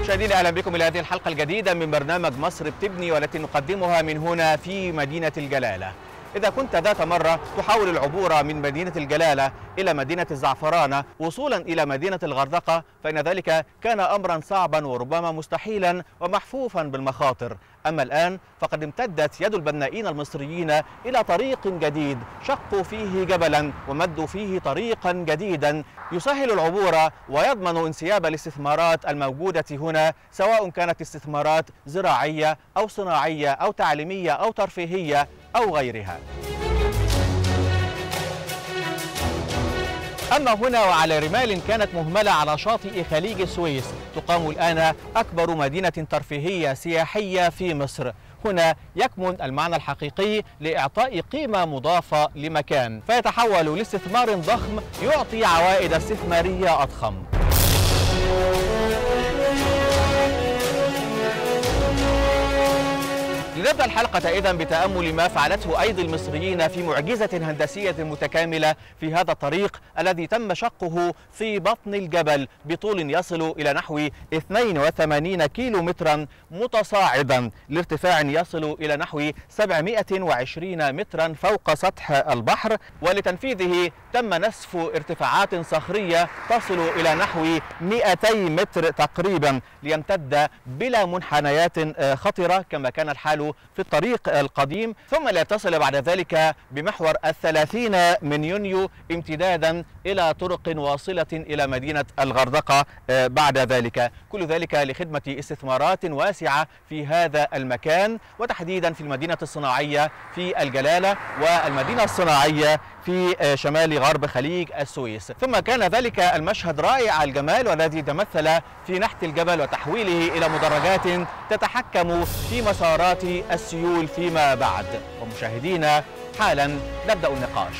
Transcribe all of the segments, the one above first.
مشاهدينا اهلا بكم الى هذه الحلقه الجديده من برنامج مصر بتبني والتي نقدمها من هنا في مدينه الجلاله. إذا كنت ذات مرة تحاول العبور من مدينة الجلالة إلى مدينة الزعفرانة وصولا إلى مدينة الغردقة فإن ذلك كان أمرا صعبا وربما مستحيلا ومحفوفا بالمخاطر أما الآن فقد امتدت يد البنائين المصريين إلى طريق جديد شقوا فيه جبلا ومدوا فيه طريقا جديدا يسهل العبور ويضمن انسياب الاستثمارات الموجودة هنا سواء كانت استثمارات زراعية أو صناعية أو تعليمية أو ترفيهية أو غيرها أما هنا وعلى رمال كانت مهملة على شاطئ خليج السويس تقام الآن أكبر مدينة ترفيهية سياحية في مصر هنا يكمن المعنى الحقيقي لإعطاء قيمة مضافة لمكان فيتحول لاستثمار ضخم يعطي عوائد استثمارية أضخم لنبدأ الحلقة إذا بتأمل ما فعلته أيدي المصريين في معجزة هندسية متكاملة في هذا الطريق الذي تم شقه في بطن الجبل بطول يصل إلى نحو 82 كيلو مترا متصاعدا لارتفاع يصل إلى نحو 720 مترا فوق سطح البحر ولتنفيذه تم نسف ارتفاعات صخرية تصل إلى نحو 200 متر تقريبا ليمتد بلا منحنيات خطرة كما كان الحال في الطريق القديم ثم ليتصل بعد ذلك بمحور الثلاثين من يونيو امتدادا إلى طرق واصلة إلى مدينة الغردقة بعد ذلك كل ذلك لخدمة استثمارات واسعة في هذا المكان وتحديدا في المدينة الصناعية في الجلالة والمدينة الصناعية في شمال غرب خليج السويس ثم كان ذلك المشهد رائع الجمال والذي تمثل في نحت الجبل وتحويله إلى مدرجات تتحكم في مسارات السيول فيما بعد ومشاهدينا حالا نبدأ النقاش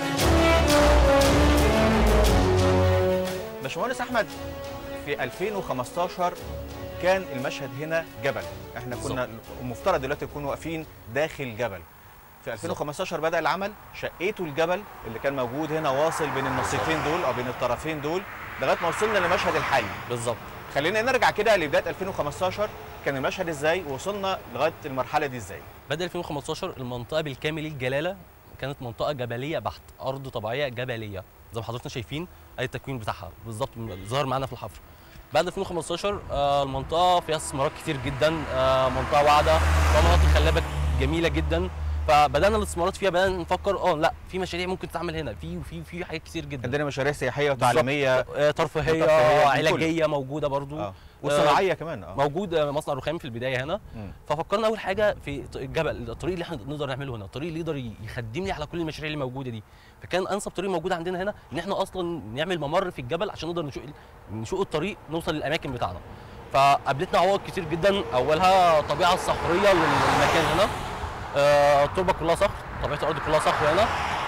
باشمهندس أحمد في 2015 كان المشهد هنا جبل احنا كنا المفترض دلوقتي نكون واقفين داخل جبل في 2015 بدا العمل شقيتوا الجبل اللي كان موجود هنا واصل بين النصيفين دول او بين الطرفين دول لغايه ما وصلنا للمشهد الحالي بالظبط خلينا نرجع كده لبدايه 2015 كان المشهد ازاي ووصلنا لغايه المرحله دي ازاي بدا 2015 المنطقه بالكامل الجلاله كانت منطقه جبليه بحت ارض طبيعيه جبليه زي ما حضراتنا شايفين ادي التكوين بتاعها بالظبط ظهر معانا في الحفر بعد 2015 آه المنطقه فيها استثمارات كتير جدا آه منطقه واعده ومناطق خلابه جميله جدا فبدانا الاستثمارات فيها بدانا نفكر اه لا في مشاريع ممكن تتعمل هنا في وفي في حاجات كتير جدا عندنا مشاريع سياحيه وتعليميه آه ترفيهيه, ترفيهية علاجيه موجوده برضو آه. وصناعيه كمان اه موجود مصنع رخام في البدايه هنا م. ففكرنا اول حاجه في الجبل الطريق اللي احنا نقدر نعمله هنا الطريق اللي يقدر يخدمني على كل المشاريع اللي موجوده دي فكان انسب طريق موجود عندنا هنا ان احنا اصلا نعمل ممر في الجبل عشان نقدر نشق نشق الطريق نوصل للاماكن بتاعنا فقابلتنا عوائق كتير جدا اولها الطبيعه الصخريه للمكان هنا آه التربه كلها صخر طبيعه الارض كلها صخر هنا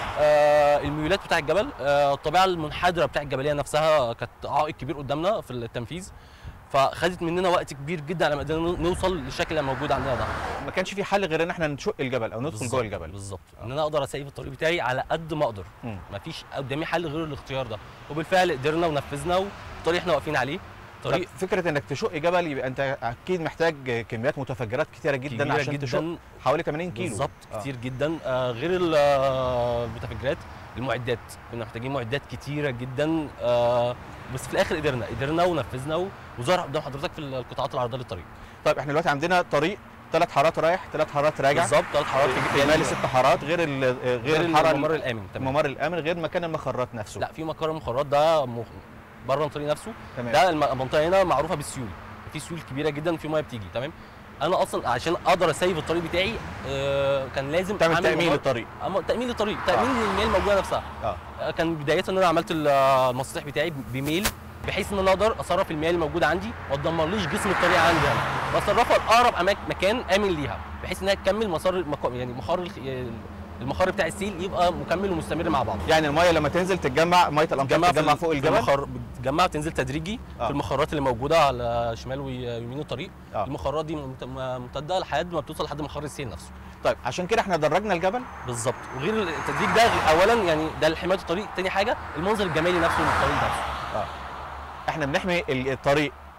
آه الميولات بتاع الجبل آه الطبيعه المنحدره بتاع الجبليه نفسها كانت عائق كبير قدامنا في التنفيذ فخدت مننا وقت كبير جدا على ما قدرنا نوصل للشكل اللي موجود عندنا ده ما كانش في حل غير ان احنا نشق الجبل او ندخل جوه الجبل بالظبط ان انا اقدر اسيب الطريق بتاعي على قد ما اقدر ما فيش قدامي حل غير الاختيار ده وبالفعل قدرنا ونفذنا والطريق احنا واقفين عليه طريق فكره انك تشق جبل يبقى انت اكيد محتاج كميات متفجرات كتيره جدا كبيرة عشان جداً تشق حوالي 80 كيلو بالظبط آه. كتير جدا آه غير المتفجرات المعدات كنا محتاجين معدات كتيره جدا آه بس في الاخر قدرنا قدرنا ونفذنا وظهر قدام حضرتك في القطاعات العرضيه للطريق طيب احنا دلوقتي عندنا طريق ثلاث حارات رايح ثلاث حارات راجع بالظبط ثلاث حارات في اجمالي ست حارات غير ال غير, غير الحاره الممر الامن تمام الممر الامن غير مكان المخرات نفسه لا في مقر المخرات ده مخ... بره الطريق نفسه تمام. ده الم- المنطقه هنا معروفه بالسيول في سيول كبيره جدا في ميه بتيجي تمام انا اصلا عشان اقدر اسيف الطريق بتاعي آه كان لازم تعمل أعمل تامين ممر- للطريق أما تامين للطريق تامين للمياه الموجوده نفسها اه آه، كان بدايه ان انا عملت ال- المسطح بتاعي بميل بحيث ان انا اقدر اصرف المياه اللي موجوده عندي ما تدمرليش جسم الطريق عندي انا بصرفها لاقرب أماك- مكان امن ليها بحيث انها تكمل مسار المك... يعني مخار الخ- المخار بتاع السيل يبقى مكمل ومستمر مع بعض يعني الميه لما تنزل تتجمع ميه الامطار في تتجمع ال- فوق في الجبل المخر... بتجمع وتنزل تدريجي آه. في المخارات اللي موجوده على شمال ويمين الطريق آه. المخارات دي ممت- ممتده لحد ما بتوصل لحد مخار السيل نفسه طيب عشان كده احنا درجنا الجبل بالظبط وغير التدريج ده اولا يعني ده لحمايه الطريق تاني حاجه المنظر الجمالي نفسه للطريق نفسه اه احنا بنحمي ال- الطريق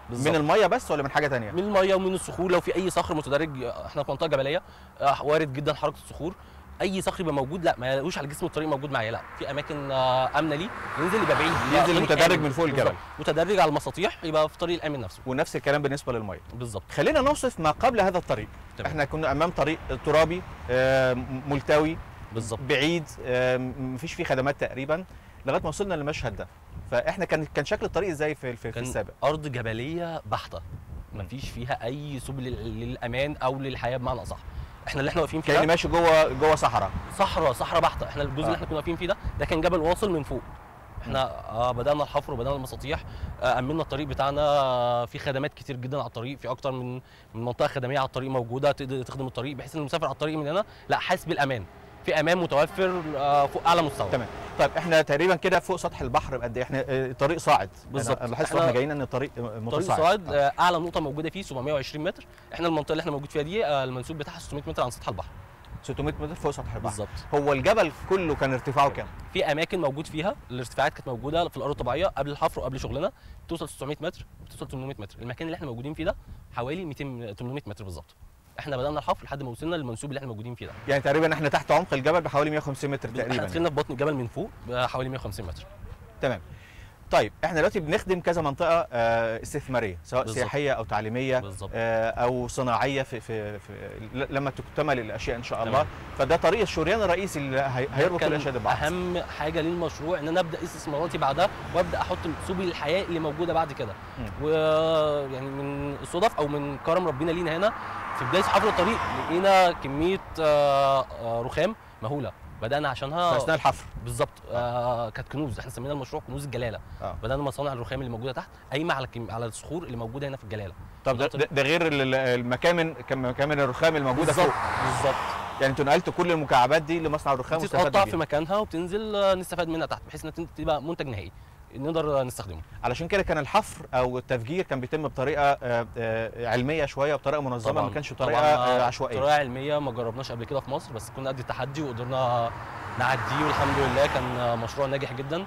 بالظبط. من الميه بس ولا من حاجه تانية من الميه ومن الصخور لو في اي صخر متدرج احنا في منطقه جبليه آه، وارد جدا حركه الصخور اي صخر يبقى موجود لا ما يلاقوش على جسم الطريق موجود معايا لا في اماكن آه، امنه ليه ينزل يبقى بعيد يبقى ينزل طريق متدرج آمن. من فوق الجبل. بالظبط. متدرج على المساطيح يبقى في طريق الامن نفسه ونفس الكلام بالنسبه للميه بالظبط خلينا نوصف ما قبل هذا الطريق تمام. احنا كنا امام طريق ترابي آه، ملتوي بالظبط بعيد آه، مفيش فيه خدمات تقريبا لغايه ما وصلنا للمشهد ده فاحنا كان كان شكل الطريق ازاي في في, في كان السابق ارض جبليه بحته مفيش فيها اي سبل لل- للامان او للحياه بمعنى اصح احنا اللي احنا واقفين فيه كان ده ماشي جوه جوه صحراء صحراء صحراء بحته احنا الجزء آه. اللي احنا كنا واقفين فيه ده ده كان جبل واصل من فوق احنا آه بدانا الحفر وبدانا المساطيح آه امنا الطريق بتاعنا آه في خدمات كتير جدا على الطريق في اكتر من من منطقه خدميه على الطريق موجوده تقدر تخدم الطريق بحيث ان المسافر على الطريق من هنا لا حاسس بالامان في امان متوفر آه فوق اعلى مستوى تمام طيب احنا تقريبا كده فوق سطح البحر بقد ايه احنا آه، الطريق صاعد بالظبط. انا لاحظت احنا- واحنا جايين ان الطريق آه، طريق متصاعد صاعد آه. آه اعلى نقطه موجوده فيه 720 متر احنا المنطقه اللي احنا موجود فيها دي آه المنسوب بتاعها 600 متر عن سطح البحر 600 متر فوق سطح البحر بالظبط هو الجبل كله كان ارتفاعه كام في اماكن موجود فيها الارتفاعات كانت موجوده في الارض الطبيعيه قبل الحفر وقبل شغلنا توصل 600 متر بتوصل 800 متر المكان اللي احنا موجودين فيه ده حوالي 200 800 متر بالظبط احنا بدانا الحفر لحد ما وصلنا للمنسوب اللي احنا موجودين فيه ده يعني تقريبا احنا تحت عمق الجبل بحوالي 150 متر احنا تقريبا دخلنا في بطن الجبل من فوق حوالي 150 متر تمام طيب احنا دلوقتي بنخدم كذا منطقه آه، استثماريه سواء بالظبط. سياحيه او تعليميه بالظبط. آه، او صناعيه في, في, في ل- لما تكتمل الاشياء ان شاء الله تمام. فده طريق الشريان الرئيسي اللي هي- هيربط كل كان الاشياء دي ببعض اهم حاجه للمشروع ان انا ابدا استثماراتي بعدها وابدا احط سبل الحياه اللي موجوده بعد كده مم. ويعني من الصدف او من كرم ربنا لينا هنا في بدايه حفر الطريق لقينا كميه آه، آه، رخام مهوله بدانا عشانها في اثناء الحفر بالظبط آه كانت كنوز احنا سمينا المشروع كنوز الجلاله اه بدانا مصانع الرخام اللي موجوده تحت قايمه على الكم... على الصخور اللي موجوده هنا في الجلاله طب ده, ده ده غير ال- ال- المكامن كم- مكامن الرخام الموجوده فوق بالظبط يعني انتوا نقلتوا كل المكعبات دي لمصنع الرخام بتتقطع واستفدتوا في بيها مكانها وبتنزل آه، نستفاد منها تحت بحيث انها تبقى منتج نهائي نقدر آه، نستخدمه علشان كده كان الحفر او التفجير كان بيتم بطريقه آه، آه، علميه شويه بطريقه منظمه ما كانش بطريقه طبعاً، آه، آه، عشوائيه طريقه علميه ما جربناش قبل كده في مصر بس كنا قد التحدي وقدرنا نعديه والحمد لله كان آه، مشروع ناجح جدا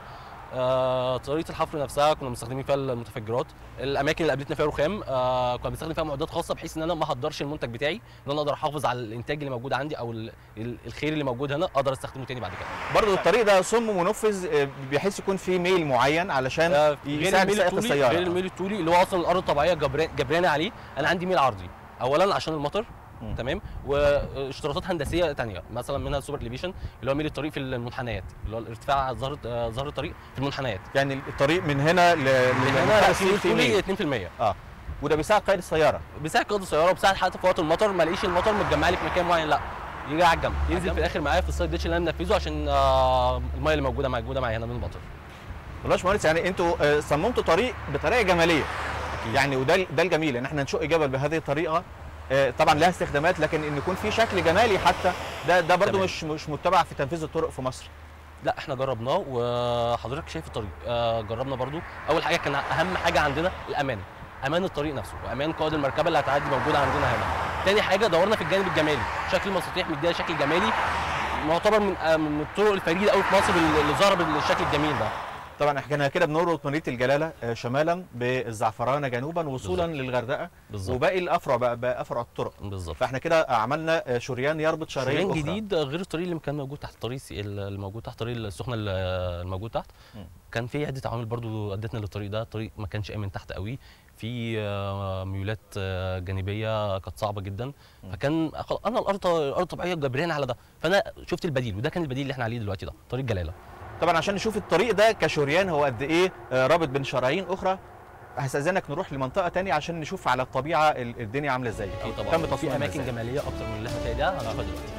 آه، طريقه الحفر نفسها كنا مستخدمين فيها المتفجرات الاماكن اللي قابلتنا فيها رخام آه، كنا بنستخدم فيها معدات خاصه بحيث ان انا ما اهدرش المنتج بتاعي ان انا اقدر احافظ على الانتاج اللي موجود عندي او ال- ال- الخير اللي موجود هنا اقدر استخدمه تاني بعد كده برضه الطريق ده صم منفذ آه، بحيث يكون فيه ميل معين علشان آه، غير يساعد الميل سائق الطولي السياره غير الميل الطولي اللي هو اصلا الارض الطبيعيه جبران- جبرانه عليه انا عندي ميل عرضي اولا عشان المطر مم. تمام واشتراطات هندسيه تانية مثلا منها السوبر ليفيشن اللي هو ميل الطريق في المنحنيات اللي هو الارتفاع ظهر آه، ظهر الطريق في المنحنيات يعني الطريق من هنا ل من للمنطقة هنا فيه- في فيه ميل. الطولي 2% اه وده بيساعد قائد السياره بيساعد قياده السياره وبيساعد حتى في وقت المطر ما الاقيش المطر متجمع لي في مكان معين لا يجي على الجنب ينزل في الاخر معايا في السايد ديتش اللي انا منفذه عشان آه، الميه اللي موجوده موجوده معايا هنا من المطر والله يا باشمهندس يعني انتوا آه، صممتوا طريق بطريقه جماليه يعني وده ال- ده الجميل ان احنا نشق جبل بهذه الطريقه آه، طبعا لها استخدامات لكن ان يكون في شكل جمالي حتى ده ده برضه تمام. مش مش متبع في تنفيذ الطرق في مصر لا احنا جربناه وحضرتك شايف الطريق آه جربنا برضو اول حاجه كان اهم حاجه عندنا الامان امان الطريق نفسه وامان قائد المركبه اللي هتعدي موجوده عندنا هنا تاني حاجه دورنا في الجانب الجمالي شكل المساطيح مديها شكل جمالي معتبر من آه من الطرق الفريده قوي في مصر اللي ظهر بالشكل الجميل ده طبعا احنا كده بنربط مدينه الجلاله آه، شمالا بالزعفرانه جنوبا وصولا بالظبط. للغردقه بالظبط وباقي الافرع بقى, بقى افرع الطرق بالظبط فاحنا كده عملنا آه، شريان يربط شرايين شريان أخرى. جديد غير الطريق اللي كان موجود تحت الطريق السي- الموجود تحت طريق السخنه ال- الموجود تحت مم. كان في عده عوامل برضو ادتنا للطريق ده الطريق ما كانش امن تحت قوي في آه، ميولات آه، جانبيه كانت صعبه جدا فكان خلاص انا الارض الارض طبيعيه جبرانه على ده فانا شفت البديل وده كان البديل اللي احنا عليه دلوقتي ده طريق جلاله طبعا عشان نشوف الطريق ده كشريان هو قد ايه آه، رابط بين شرايين اخرى هستاذنك نروح لمنطقه تانية عشان نشوف على الطبيعه ال- الدنيا عامله ازاي اكيد تم طبعا في تصميمها اماكن إزاي. جماليه اكتر من اللي احنا فيها ده هنعرفها دلوقتي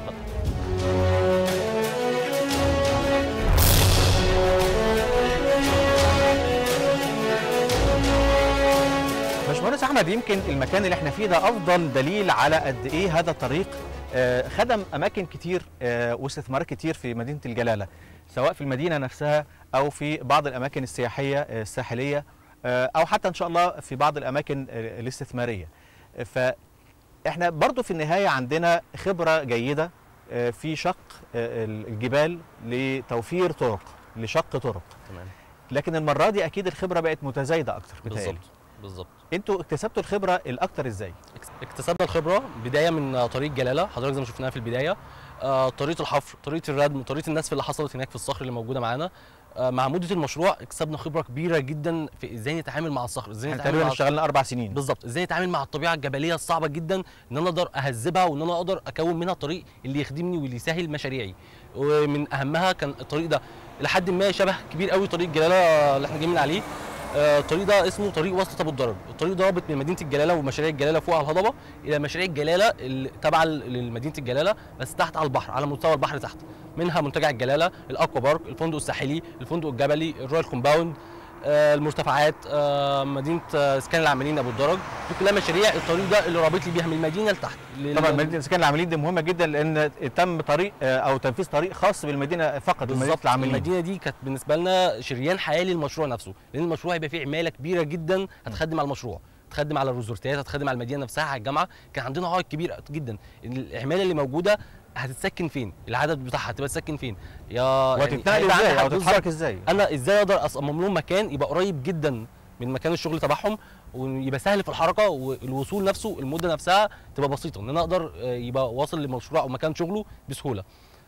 اتفضل. باشمهندس احمد يمكن المكان اللي احنا فيه ده افضل دليل على قد ايه هذا الطريق آه، خدم اماكن كتير آه، واستثمارات كتير في مدينه الجلاله سواء في المدينه نفسها او في بعض الاماكن السياحيه آه، الساحليه آه، او حتى ان شاء الله في بعض الاماكن آه، الاستثماريه فاحنا برضو في النهايه عندنا خبره جيده آه، في شق آه، الجبال لتوفير طرق لشق طرق تمام لكن المره دي اكيد الخبره بقت متزايده اكتر بتهيألي بالظبط بالظبط انتوا اكتسبتوا الخبره الاكتر ازاي اكس- اكتسبنا الخبره بدايه من آه، طريق جلاله حضرتك زي ما شفناها في البدايه آه، طريقه الحفر طريقه الردم طريقه النسف اللي حصلت هناك في الصخر اللي موجوده معانا آه، مع مده المشروع اكتسبنا خبره كبيره جدا في ازاي نتعامل مع الصخر ازاي احنا نتعامل تقريبا مع اشتغلنا اربع سنين بالظبط ازاي اتعامل مع الطبيعه الجبليه الصعبه جدا ان انا اقدر اهذبها وان انا اقدر اكون منها طريق اللي يخدمني واللي يسهل مشاريعي ومن اهمها كان الطريق ده لحد ما شبه كبير قوي طريق جلاله اللي احنا جايين من عليه آه، الطريق ده اسمه طريق وسط ابو الدرج الطريق ده رابط من مدينه الجلاله ومشاريع الجلاله فوق على الهضبه الى مشاريع الجلاله اللي تابعه لمدينه الجلاله بس تحت على البحر على مستوى البحر تحت منها منتجع الجلاله الاكوا بارك الفندق الساحلي الفندق الجبلي الرويال كومباوند آه، المرتفعات آه، مدينه آه، اسكان العاملين ابو الدرج دي كلها مشاريع الطريق ده اللي رابط لي بيها من المدينه لتحت لل- طبعا مدينه الاسكان العاملين دي مهمه جدا لان تم طريق آه، او تنفيذ طريق خاص بالمدينه فقط بمدينه بالظبط العاملين المدينه دي كانت بالنسبه لنا شريان حياه للمشروع نفسه لان المشروع هيبقى فيه عماله كبيره جدا هتخدم على المشروع هتخدم على الريزورتات هتخدم على المدينه نفسها على الجامعه كان عندنا عائق كبير جدا إن العماله اللي موجوده هتتسكن فين العدد بتاعها هتبقى تسكن فين يا وهتتنقل هيبقى ازاي عندها او بالظبط. تتحرك ازاي انا ازاي اقدر اصمم لهم مكان يبقى قريب جدا من مكان الشغل تبعهم ويبقى سهل في الحركه والوصول نفسه المده نفسها تبقى بسيطه ان انا اقدر آه، يبقى واصل لمشروع او مكان شغله بسهوله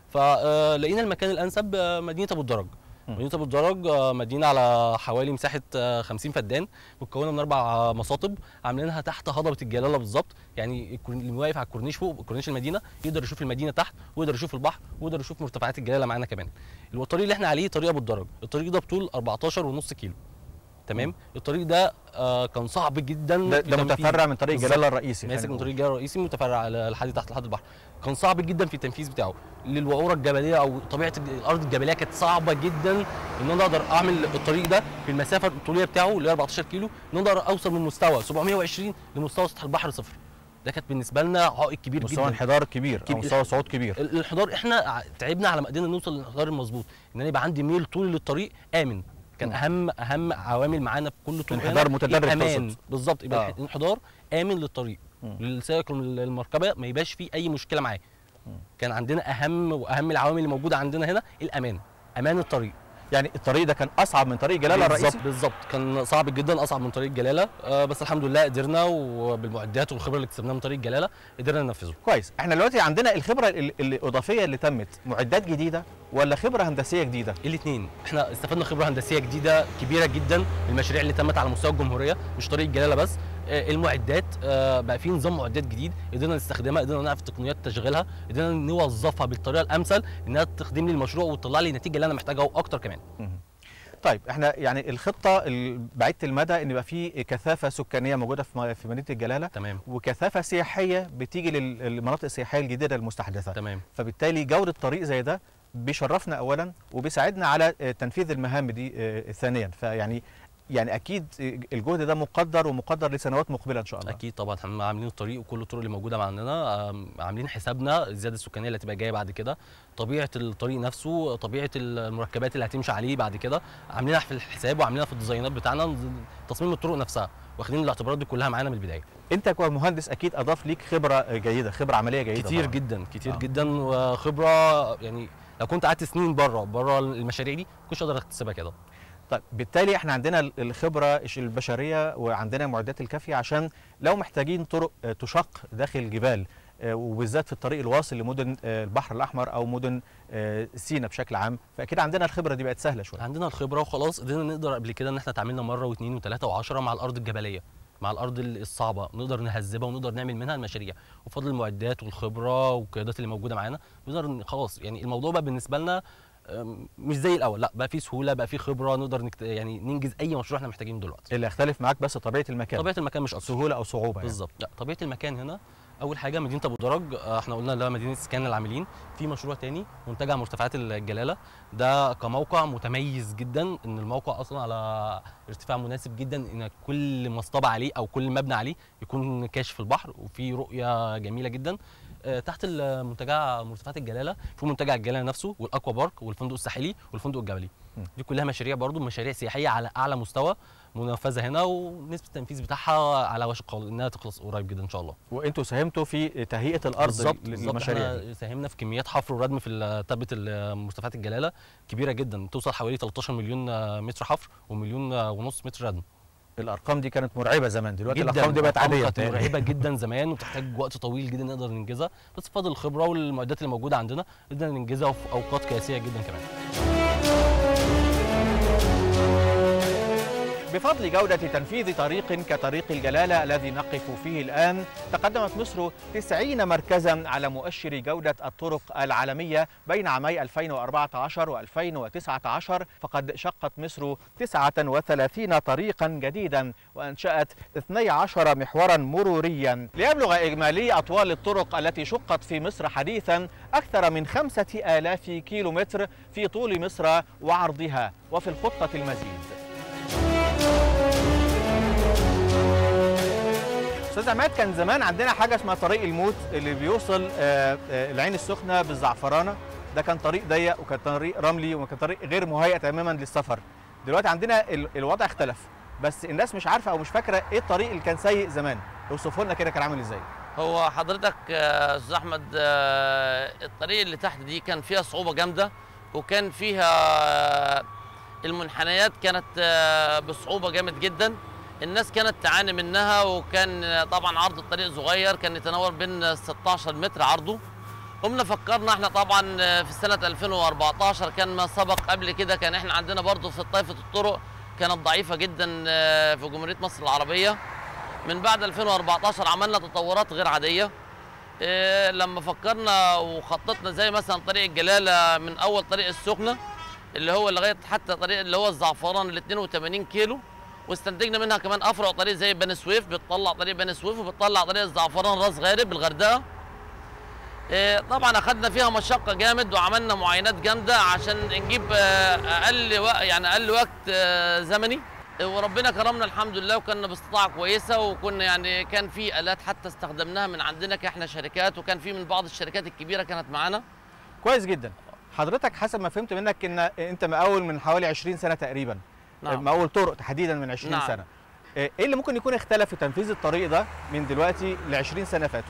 فلقينا المكان الانسب آه، مدينه ابو الدرج م. مدينه ابو الدرج آه، مدينه على حوالي مساحه آه، 50 فدان مكونه من اربع آه، مصاطب عاملينها تحت هضبه الجلاله بالظبط يعني الكور- اللي واقف على الكورنيش فوق كورنيش المدينه يقدر يشوف المدينه تحت ويقدر يشوف البحر ويقدر يشوف مرتفعات الجلاله معانا كمان الطريق اللي احنا عليه طريق ابو الدرج الطريق ده بطول 14 ونص كيلو تمام الطريق ده آه كان صعب جدا ده, في ده تنفيذ. متفرع من طريق بالظبط. جلاله الرئيسي ماسك خلينا من نقول. طريق الجبل الرئيسي متفرع على لحد تحت لحد البحر كان صعب جدا في التنفيذ بتاعه للوعوره الجبليه او طبيعه الج- الارض الجبليه كانت صعبه جدا ان انا اقدر اعمل الطريق ده في المسافه الطوليه بتاعه اللي هي 14 كيلو ان انا اقدر اوصل من مستوى 720 لمستوى سطح البحر صفر ده كانت بالنسبه لنا عائق كبير مستوى جدا انحدار كبير او كبير. مستوى صعود كبير ال- الانحدار احنا ع- تعبنا على ما قدرنا نوصل للانحدار المظبوط ان انا يبقى عندي ميل طولي للطريق امن كان م. اهم اهم عوامل معانا في كل طرق انحدار متدرج الامان تقصد. بالظبط يبقى آه. الانحدار امن للطريق م. للسائق المركبه ما يبقاش فيه اي مشكله معاه كان عندنا اهم واهم العوامل اللي موجوده عندنا هنا الامان امان الطريق يعني الطريق ده كان اصعب من طريق جلاله الرئيسي بالظبط بالظبط كان صعب جدا اصعب من طريق جلاله آه بس الحمد لله قدرنا وبالمعدات والخبره اللي اكتسبناها من طريق جلاله قدرنا ننفذه كويس احنا دلوقتي عندنا الخبره ال- الاضافيه اللي تمت معدات جديده ولا خبره هندسيه جديده الاثنين احنا استفدنا خبره هندسيه جديده كبيره جدا من المشاريع اللي تمت على مستوى الجمهوريه مش طريق جلاله بس آه، المعدات آه، بقى في نظام معدات جديد قدرنا نستخدمها قدرنا نعرف تقنيات تشغيلها قدرنا نوظفها بالطريقه الامثل انها تخدم لي المشروع وتطلع لي النتيجه اللي انا محتاجها واكتر كمان مهم. طيب احنا يعني الخطه ال- بعيده المدى ان يبقى في كثافه سكانيه موجوده في م- في مدينه الجلاله تمام وكثافه سياحيه بتيجي لل- للمناطق السياحيه الجديده المستحدثه تمام فبالتالي جوده طريق زي ده بيشرفنا اولا وبيساعدنا على آه، تنفيذ المهام دي آه، ثانيا فيعني يعني اكيد الجهد ده مقدر ومقدر لسنوات مقبله ان شاء الله اكيد طبعا احنا عاملين الطريق وكل الطرق اللي موجوده عندنا آم، عاملين حسابنا الزياده السكانيه اللي هتبقى جايه بعد كده طبيعه الطريق نفسه طبيعه المركبات اللي هتمشي عليه بعد كده عاملينها في الحساب وعاملينها في الديزاينات بتاعنا تصميم الطرق نفسها واخدين الاعتبارات دي كلها معانا من البدايه انت كمهندس اكيد اضاف ليك خبره جيده خبره عمليه جيده كتير طبعاً. جدا كتير آه. آه. جدا وخبره يعني لو كنت قعدت سنين بره بره المشاريع دي كنتش اقدر اكتسبها كده طيب بالتالي احنا عندنا ال- الخبره الش- البشريه وعندنا المعدات الكافيه عشان لو محتاجين طرق آه، تشق داخل الجبال آه، وبالذات في الطريق الواصل لمدن آه، البحر الاحمر او مدن آه، سينا بشكل عام فاكيد عندنا الخبره دي بقت سهله شويه عندنا الخبره وخلاص قدرنا نقدر قبل كده ان احنا اتعاملنا مره واثنين وثلاثه وعشرة مع الارض الجبليه مع الارض ال- الصعبه نقدر نهذبها ونقدر نعمل منها المشاريع وفضل المعدات والخبره والقيادات اللي موجوده معانا نقدر ن- خلاص يعني الموضوع بقى بالنسبه لنا أم، مش زي الاول لا بقى في سهوله بقى في خبره نقدر نكت... يعني ننجز اي مشروع احنا محتاجينه دلوقتي اللي يختلف معاك بس طبيعه المكان طبيعه المكان مش اصلا سهوله او صعوبه يعني. بالظبط لا طبيعه المكان هنا اول حاجه مدينه ابو درج آه، احنا قلنا اللي هو مدينه اسكان العاملين في مشروع تاني منتجع مرتفعات الجلاله ده كموقع متميز جدا ان الموقع اصلا على ارتفاع مناسب جدا ان كل مصطبه عليه او كل مبنى عليه يكون كاشف البحر وفي رؤيه جميله جدا آه، تحت المنتجع مرتفعات الجلاله في منتجع الجلاله نفسه والاكوا بارك والفندق الساحلي والفندق الجبلي م. دي كلها مشاريع برضو مشاريع سياحيه على اعلى مستوى منفذه هنا ونسبه التنفيذ بتاعها على وشك خالص انها تخلص قريب جدا ان شاء الله وانتوا ساهمتوا في تهيئه الارض بالظبط لل- بالظبط للمشاريع دي. احنا ساهمنا في كميات حفر وردم في ال- تبه ال- مرتفعات الجلاله كبيره جدا توصل حوالي 13 مليون آه، متر حفر ومليون آه، ونص متر ردم الارقام دي كانت مرعبه زمان دلوقتي جدا الارقام دي بقت الأرقام عاديه كانت بتهيألي. مرعبه جدا زمان وبتحتاج وقت طويل جدا نقدر ننجزها بس بفضل الخبره والمعدات اللي موجوده عندنا قدرنا ننجزها في اوقات قياسيه جدا كمان بفضل جودة تنفيذ طريق كطريق الجلالة الذي نقف فيه الآن تقدمت مصر 90 مركزا على مؤشر جودة الطرق العالمية بين عامي 2014 و2019 فقد شقت مصر 39 طريقا جديدا وأنشأت 12 محورا مروريا ليبلغ إجمالي أطوال الطرق التي شقت في مصر حديثا أكثر من 5000 كيلومتر في طول مصر وعرضها وفي الخطة المزيد استاذ عماد كان زمان عندنا حاجه اسمها طريق الموت اللي بيوصل آه، آه، العين السخنه بالزعفرانه ده كان طريق ضيق وكان طريق رملي وكان طريق غير مهيئ تماما للسفر دلوقتي عندنا ال- الوضع اختلف بس الناس مش عارفه او مش فاكره ايه الطريق اللي كان سيء زمان اوصفه لنا كده كان عامل ازاي هو حضرتك آه، استاذ احمد آه، الطريق اللي تحت دي كان فيها صعوبه جامده وكان فيها آه، المنحنيات كانت آه، بصعوبه جامد جدا الناس كانت تعاني منها وكان آه، طبعا عرض الطريق صغير كان يتناول بين 16 متر عرضه قمنا فكرنا احنا طبعا آه، في سنه 2014 كان ما سبق قبل كده كان احنا عندنا برضه في طائفه الطرق كانت ضعيفه جدا آه، في جمهوريه مصر العربيه من بعد 2014 عملنا تطورات غير عاديه إيه لما فكرنا وخططنا زي مثلا طريق الجلاله من اول طريق السخنه اللي هو لغايه حتى طريق اللي هو الزعفران ال 82 كيلو واستنتجنا منها كمان افرع طريق زي بني سويف بتطلع طريق بني سويف وبتطلع طريق الزعفران راس غارب الغردقه إيه طبعا اخذنا فيها مشقه جامد وعملنا معاينات جامده عشان نجيب آه، اقل وق- يعني اقل وقت آه، زمني وربنا كرمنا الحمد لله وكنا باستطاعه كويسه وكنا يعني كان في الات حتى استخدمناها من عندنا كاحنا شركات وكان في من بعض الشركات الكبيره كانت معانا كويس جدا حضرتك حسب ما فهمت منك ان انت مقاول من حوالي 20 سنه تقريبا نعم. مقاول طرق تحديدا من 20 نعم. سنه ايه اللي ممكن يكون اختلف في تنفيذ الطريق ده من دلوقتي ل 20 سنه فاتوا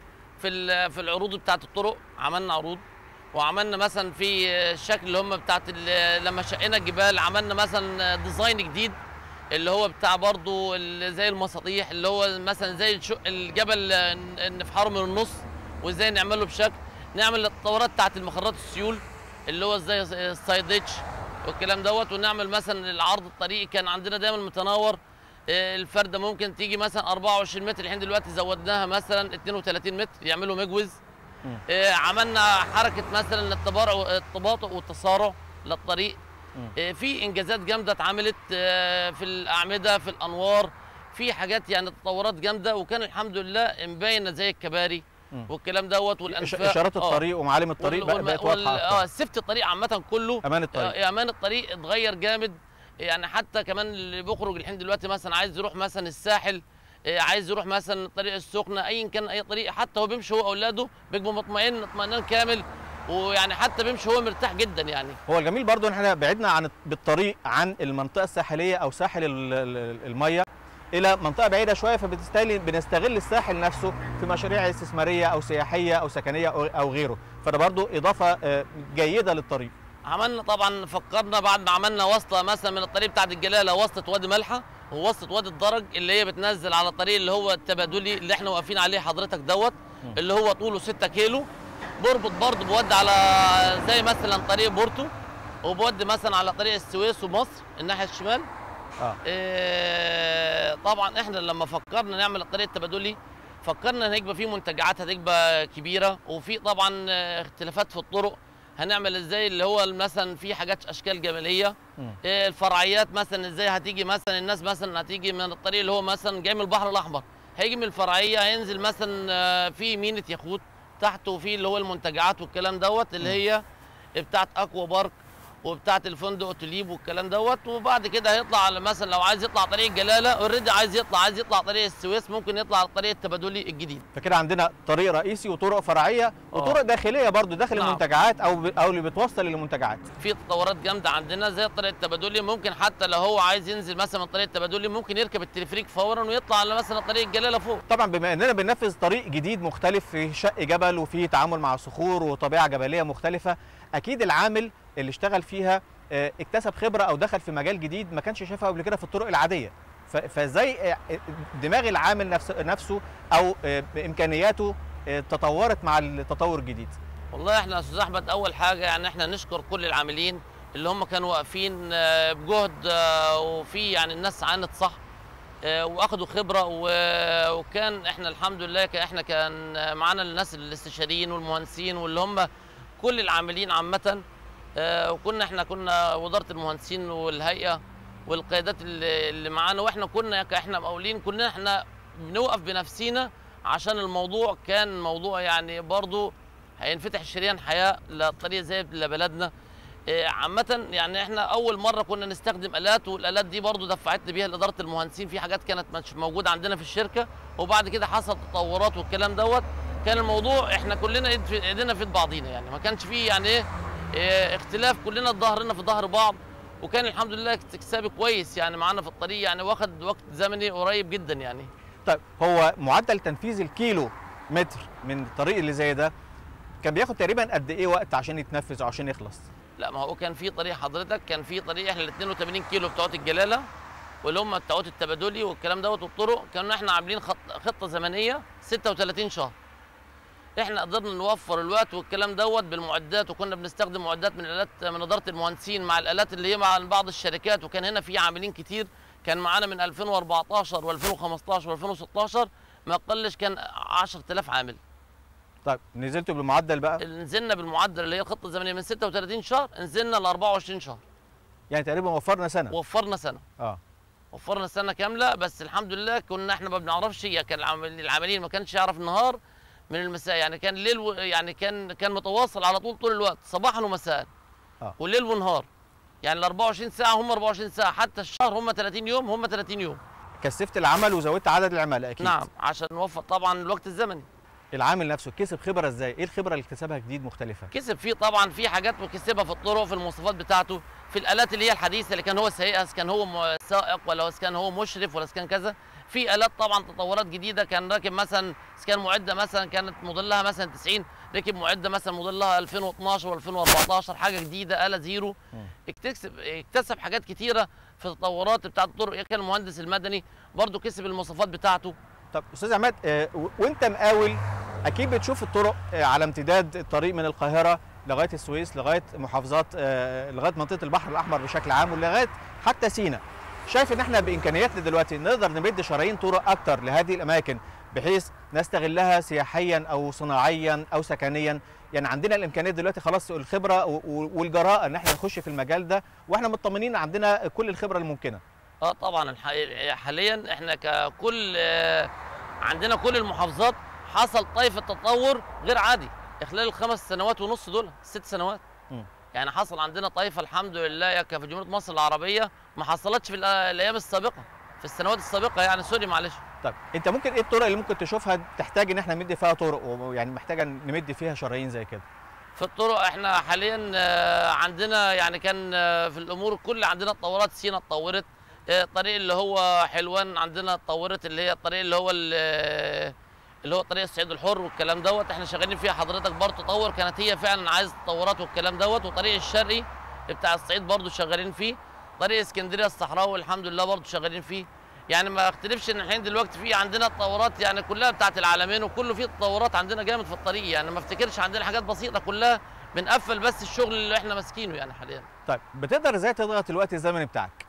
في ال- في العروض بتاعت الطرق عملنا عروض وعملنا مثلا في الشكل اللي هم بتاعت ال- لما شقينا الجبال عملنا مثلا ديزاين جديد اللي هو بتاع برضو ال- زي المساطيح اللي هو مثلا زي الشق الجبل ن- نفحره من النص وازاي نعمله بشكل نعمل التطورات بتاعت المخرات السيول اللي هو زي السايد ديتش والكلام دوت ونعمل مثلا العرض الطريق كان عندنا دايما متناور آه، الفرده ممكن تيجي مثلا 24 متر الحين دلوقتي زودناها مثلا 32 متر يعملوا مجوز مم. آه، عملنا حركه مثلا التبارع التباطؤ والتسارع للطريق مم. آه، في انجازات جامده اتعملت آه، في الاعمده في الانوار في حاجات يعني تطورات جامده وكان الحمد لله مبينه زي الكباري مم. والكلام دوت إش- والانفاق اشارات آه. الطريق ومعالم الطريق وال- بقى- والم- بقت وال- واضحه اه اكتر السيفتي الطريق عامه كله امان الطريق آه، امان الطريق اتغير جامد يعني حتى كمان اللي بيخرج الحين دلوقتي مثلا عايز يروح مثلا الساحل آه، عايز يروح مثلا الطريق السخنه ايا كان اي طريق حتى هو بيمشي هو واولاده بيبقى مطمئن اطمئنان كامل ويعني حتى بيمشي هو مرتاح جدا يعني هو الجميل برضو ان احنا بعدنا عن بالطريق عن المنطقه الساحليه او ساحل ال- ال- الميه الى منطقه بعيده شويه فبالتالي بنستغل الساحل نفسه في مشاريع استثماريه او سياحيه او سكنيه او أو غيره فده برضو اضافه آه، جيده للطريق عملنا طبعا فكرنا بعد ما عملنا وصله مثلا من الطريق بتاعت الجلاله وصله وادي ملحه ووصله وادي الدرج اللي هي بتنزل على الطريق اللي هو التبادلي اللي احنا واقفين عليه حضرتك دوت اللي هو طوله 6 كيلو بربط برضه بودي على زي مثلا طريق بورتو وبودي مثلا على طريق السويس ومصر الناحيه الشمال اه إيه طبعا احنا لما فكرنا نعمل الطريق التبادلي فكرنا ان هيبقى فيه منتجعات هتبقى كبيره وفي طبعا آه، اختلافات في الطرق هنعمل ازاي اللي هو مثلا في حاجات اشكال جماليه مم. إيه الفرعيات مثلا ازاي هتيجي مثلا الناس مثلا هتيجي من الطريق اللي هو مثلا جاي من البحر الاحمر هيجي من الفرعيه هينزل مثلا آه، في مينة يخوت تحته في اللي هو المنتجعات والكلام دوت اللي هي بتاعت اكوا بارك وبتاعت الفندق توليب والكلام دوت وبعد كده هيطلع على مثلا لو عايز يطلع طريق الجلاله اوريدي عايز يطلع عايز يطلع طريق السويس ممكن يطلع على الطريق التبادلي الجديد فكده عندنا طريق رئيسي وطرق فرعيه وطرق داخليه برضو داخل نعم. المنتجعات او ب- او اللي بتوصل للمنتجعات في تطورات جامده عندنا زي الطريق التبادلي ممكن حتى لو هو عايز ينزل مثلا من الطريق التبادلي ممكن يركب التلفريك فورا ويطلع على مثلا طريق الجلاله فوق طبعا بما اننا بننفذ طريق جديد مختلف في شق جبل وفي تعامل مع صخور وطبيعه جبليه مختلفه اكيد العامل اللي اشتغل فيها آه، اكتسب خبره او دخل في مجال جديد ما كانش شايفها قبل كده في الطرق العاديه ف- فازاي آه، دماغ العامل نفسه نفسه او آه، امكانياته آه، تطورت مع التطور الجديد والله احنا يا استاذ احمد اول حاجه يعني احنا نشكر كل العاملين اللي هم كانوا واقفين آه، بجهد آه، وفي يعني الناس عانت صح آه، واخدوا خبره و- وكان احنا الحمد لله كان احنا كان معانا الناس الاستشاريين والمهندسين واللي هم كل العاملين عامه آه، وكنا احنا كنا وزاره المهندسين والهيئه والقيادات اللي اللي معانا واحنا كنا ك- احنا مقاولين كنا احنا بنوقف بنفسينا عشان الموضوع كان موضوع يعني برضو هينفتح شريان حياه لطريق زي لبلدنا إيه، عامة يعني احنا أول مرة كنا نستخدم آلات والآلات دي برضو دفعتنا بيها إدارة المهندسين في حاجات كانت مش موجودة عندنا في الشركة وبعد كده حصل تطورات والكلام دوت كان الموضوع احنا كلنا ايد في ايدينا في ايد بعضينا يعني ما كانش فيه يعني ايه إيه، اختلاف كلنا ظهرنا في ظهر بعض وكان الحمد لله اكتسابي كويس يعني معانا في الطريق يعني واخد وقت زمني قريب جدا يعني طيب هو معدل تنفيذ الكيلو متر من الطريق اللي زي ده كان بياخد تقريبا قد ايه وقت عشان يتنفذ او عشان يخلص لا ما هو كان في طريق حضرتك كان في طريق احنا ال 82 كيلو بتوعت الجلاله واللي هم بتوعت التبادلي والكلام دوت والطرق كنا احنا عاملين خط خطه زمنيه 36 شهر احنا قدرنا نوفر الوقت والكلام دوت بالمعدات وكنا بنستخدم معدات من الالات من اداره المهندسين مع الالات اللي هي مع بعض الشركات وكان هنا في عاملين كتير كان معانا من 2014 و2015 و2016 ما قلش كان 10000 عامل طيب نزلتوا بالمعدل بقى نزلنا بالمعدل اللي هي الخطه الزمنيه من 36 شهر نزلنا ل 24 شهر يعني تقريبا وفرنا سنه وفرنا سنه اه وفرنا سنه كامله بس الحمد لله كنا احنا ما بنعرفش هي كان العامل- العاملين ما كانش يعرف النهار من المساء يعني كان ليل و... يعني كان كان متواصل على طول طول الوقت صباحا ومساء آه. وليل ونهار يعني ال 24 ساعه هم 24 ساعه حتى الشهر هم 30 يوم هم 30 يوم كثفت العمل وزودت عدد العملاء اكيد نعم عشان نوفر طبعا الوقت الزمني العامل نفسه كسب خبره ازاي ايه الخبره اللي اكتسبها جديد مختلفه كسب فيه طبعا في حاجات مكسبها في الطرق في المواصفات بتاعته في الالات اللي هي الحديثه اللي كان هو سايقها إذا كان هو م- سائق ولا إذا كان هو مشرف ولا إذا كان كذا في الات طبعا تطورات جديده كان راكب مثلا إذا كان معده مثلا كانت موديلها مثلا 90 ركب معده مثلا موديلها 2012 و2014 حاجه جديده اله زيرو اكتسب اكتسب حاجات كتيره في التطورات بتاعت الطرق كان المهندس المدني برضه كسب المواصفات بتاعته طب استاذ عماد آه، و- وانت مقاول اكيد بتشوف الطرق آه، على امتداد الطريق من القاهره لغايه السويس لغايه محافظات آه، لغايه منطقه البحر الاحمر بشكل عام ولغايه حتى سينا شايف ان احنا بامكانياتنا دلوقتي نقدر نمد شرايين طرق اكتر لهذه الاماكن بحيث نستغلها سياحيا او صناعيا او سكنيا يعني عندنا الامكانيات دلوقتي خلاص الخبره و- و- والجراءه ان احنا نخش في المجال ده واحنا مطمنين عندنا كل الخبره الممكنه اه طبعا الح- حاليا احنا ككل آه، عندنا كل المحافظات حصل طيف التطور غير عادي خلال الخمس سنوات ونص دول ست سنوات مم. يعني حصل عندنا طائفه الحمد لله يا ك- في جمهوريه مصر العربيه ما حصلتش في الأ- الايام السابقه في السنوات السابقه يعني سوري معلش طيب انت ممكن ايه الطرق اللي ممكن تشوفها تحتاج ان احنا نمد فيها طرق ويعني محتاجه نمد فيها شرايين زي كده في الطرق احنا حاليا آه، عندنا يعني كان آه، في الامور الكل عندنا تطورات سينا اتطورت آه، الطريق اللي هو حلوان عندنا اتطورت اللي هي الطريق اللي هو ال- اللي هو طريق الصعيد الحر والكلام دوت احنا شغالين فيها حضرتك برضه تطور كانت هي فعلا عايزه تطورات والكلام دوت وطريق الشرقي بتاع الصعيد برضه شغالين فيه طريق اسكندريه الصحراوي الحمد لله برضه شغالين فيه يعني ما اختلفش ان الحين دلوقتي في عندنا تطورات يعني كلها بتاعت العالمين وكله فيه تطورات عندنا جامد في الطريق يعني ما افتكرش عندنا حاجات بسيطه كلها بنقفل بس الشغل اللي احنا ماسكينه يعني حاليا طيب بتقدر ازاي تضغط الوقت الزمني بتاعك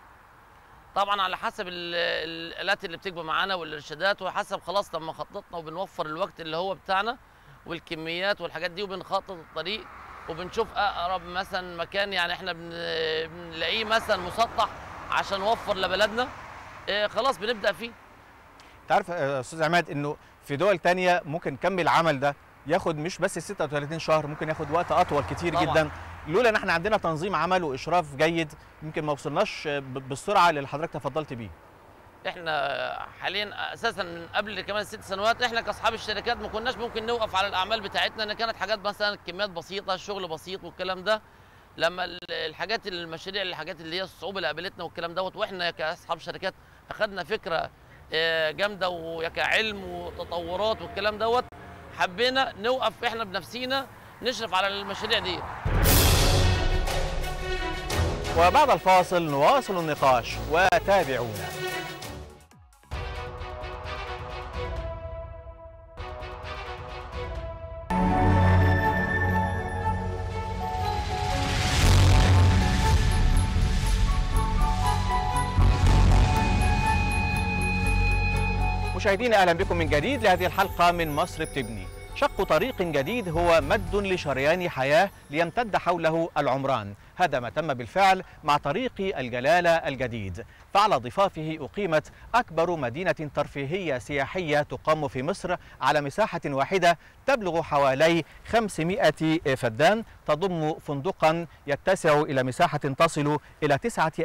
طبعا على حسب ال- الالات اللي بتكبر معانا والارشادات وحسب خلاص لما خططنا وبنوفر الوقت اللي هو بتاعنا والكميات والحاجات دي وبنخطط الطريق وبنشوف اقرب مثلا مكان يعني احنا بن- بنلاقيه مثلا مسطح عشان نوفر لبلدنا اه خلاص بنبدا فيه انت عارف يا استاذ عماد انه في دول تانية ممكن كم العمل ده ياخد مش بس 36 شهر ممكن ياخد وقت اطول كتير طبعاً. جدا لولا ان احنا عندنا تنظيم عمل واشراف جيد يمكن ما وصلناش ب- بالسرعه اللي حضرتك تفضلت بيه احنا حاليا اساسا من قبل كمان ست سنوات احنا كاصحاب الشركات ما كناش ممكن نوقف على الاعمال بتاعتنا ان كانت حاجات مثلا كميات بسيطه شغل بسيط والكلام ده لما ال- الحاجات المشاريع الحاجات اللي هي الصعوبه اللي قابلتنا والكلام دوت واحنا كاصحاب شركات اخذنا فكره آه، جامده وكعلم وتطورات والكلام دوت حبينا نوقف احنا بنفسينا نشرف على المشاريع دي وبعد الفاصل نواصل النقاش وتابعونا مشاهدينا اهلا بكم من جديد لهذه الحلقه من مصر بتبني. شق طريق جديد هو مد لشريان حياه ليمتد حوله العمران، هذا ما تم بالفعل مع طريق الجلاله الجديد، فعلى ضفافه اقيمت اكبر مدينه ترفيهيه سياحيه تقام في مصر على مساحه واحده تبلغ حوالي 500 فدان، تضم فندقا يتسع الى مساحه تصل الى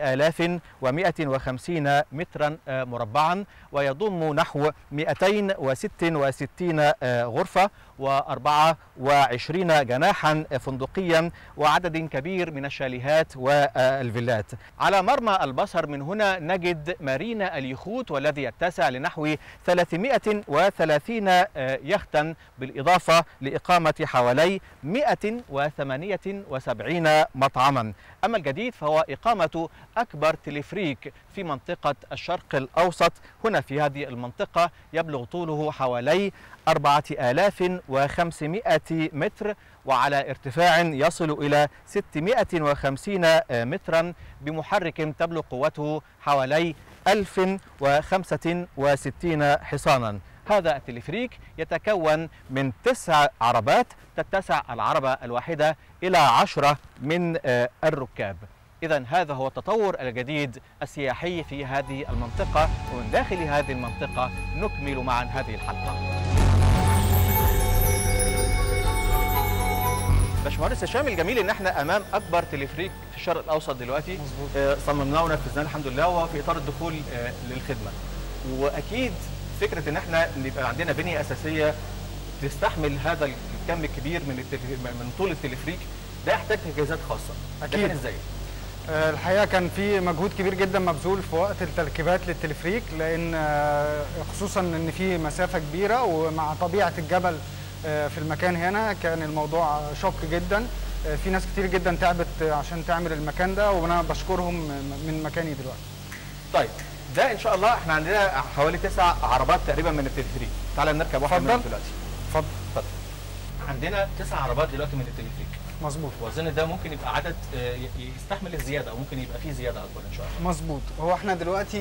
9150 مترا مربعا ويضم نحو 266 غرفة و24 جناحا فندقيا وعدد كبير من الشاليهات والفيلات على مرمى البصر من هنا نجد مارينا اليخوت والذي يتسع لنحو 330 يختا بالإضافة لإقامة حوالي 178 مطعما أما الجديد فهو إقامة أكبر تلفريك في منطقة الشرق الأوسط هنا في هذه المنطقة يبلغ طوله حوالي 4500 متر وعلى ارتفاع يصل إلى 650 مترا بمحرك تبلغ قوته حوالي 1065 حصانا هذا التلفريك يتكون من تسع عربات تتسع العربة الواحدة إلى عشرة من الركاب إذا هذا هو التطور الجديد السياحي في هذه المنطقة ومن داخل هذه المنطقة نكمل معا هذه الحلقة باشمهندس هشام الجميل ان احنا امام اكبر تلفريك في الشرق الاوسط دلوقتي آه صممناه ونفذناه الحمد لله وهو في اطار الدخول آه للخدمه واكيد فكره ان احنا يبقى عندنا بنيه اساسيه تستحمل هذا الكم الكبير من من طول التلفريك ده يحتاج تجهيزات خاصه اكيد كان ازاي آه الحقيقه كان في مجهود كبير جدا مبذول في وقت التركيبات للتلفريك لان آه خصوصا ان في مسافه كبيره ومع طبيعه الجبل آه في المكان هنا كان الموضوع شق جدا في ناس كتير جدا تعبت عشان تعمل المكان ده وانا بشكرهم من مكاني دلوقتي طيب ده ان شاء الله احنا عندنا حوالي تسع عربات تقريبا من التلفريك تعال نركب واحد منهم دلوقتي اتفضل اتفضل عندنا تسع عربات دلوقتي من التلفريك مظبوط واظن ده ممكن يبقى عدد يستحمل الزياده او ممكن يبقى فيه زياده اكبر ان شاء الله مظبوط هو احنا دلوقتي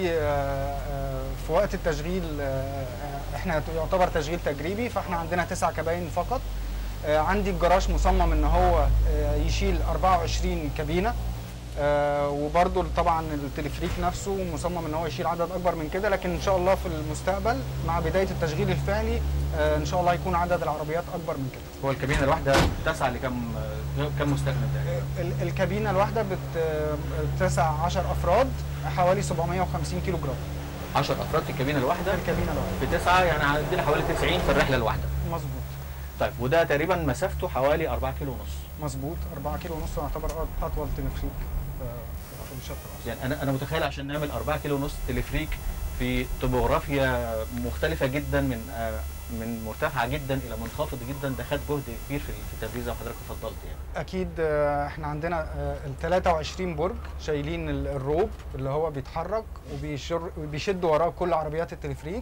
في وقت التشغيل احنا يعتبر تشغيل تجريبي فاحنا عندنا تسع كباين فقط عندي الجراج مصمم ان هو يشيل 24 كابينه آه وبرده طبعا التلفريك نفسه مصمم ان هو يشيل عدد اكبر من كده لكن ان شاء الله في المستقبل مع بدايه التشغيل الفعلي آه ان شاء الله هيكون عدد العربيات اكبر من كده هو الكابينه الواحده تسع لكم كم مستخدم تقريبا الكابينه الواحده بتسع 10 افراد حوالي 750 كيلو جرام 10 افراد في الكابينه الواحده الكابينه الواحده بتسعه يعني عندنا حوالي 90 في الرحله الواحده مظبوط طيب وده تقريبا مسافته حوالي 4 كيلو ونص مظبوط 4 كيلو ونص يعتبر اطول تلفريك في الشرق يعني انا انا متخيل عشان نعمل 4 كيلو ونص تلفريك في توبوغرافيا مختلفه جدا من من مرتفعه جدا الى منخفض جدا ده خد جهد كبير في التنفيذ زي ما حضرتك اتفضلت يعني اكيد احنا عندنا ال 23 برج شايلين الروب اللي هو بيتحرك وبيشد وراه كل عربيات التلفريك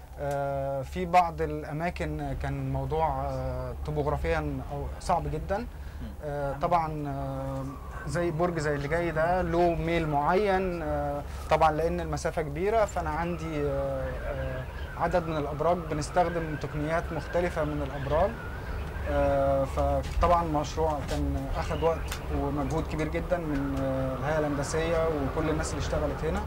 في بعض الاماكن كان الموضوع توبوغرافيا صعب جدا طبعا زي برج زي اللي جاي ده له ميل معين طبعا لان المسافه كبيره فانا عندي عدد من الابراج بنستخدم تقنيات مختلفه من الابراج فطبعا المشروع كان اخذ وقت ومجهود كبير جدا من الهيئه الهندسيه وكل الناس اللي اشتغلت هنا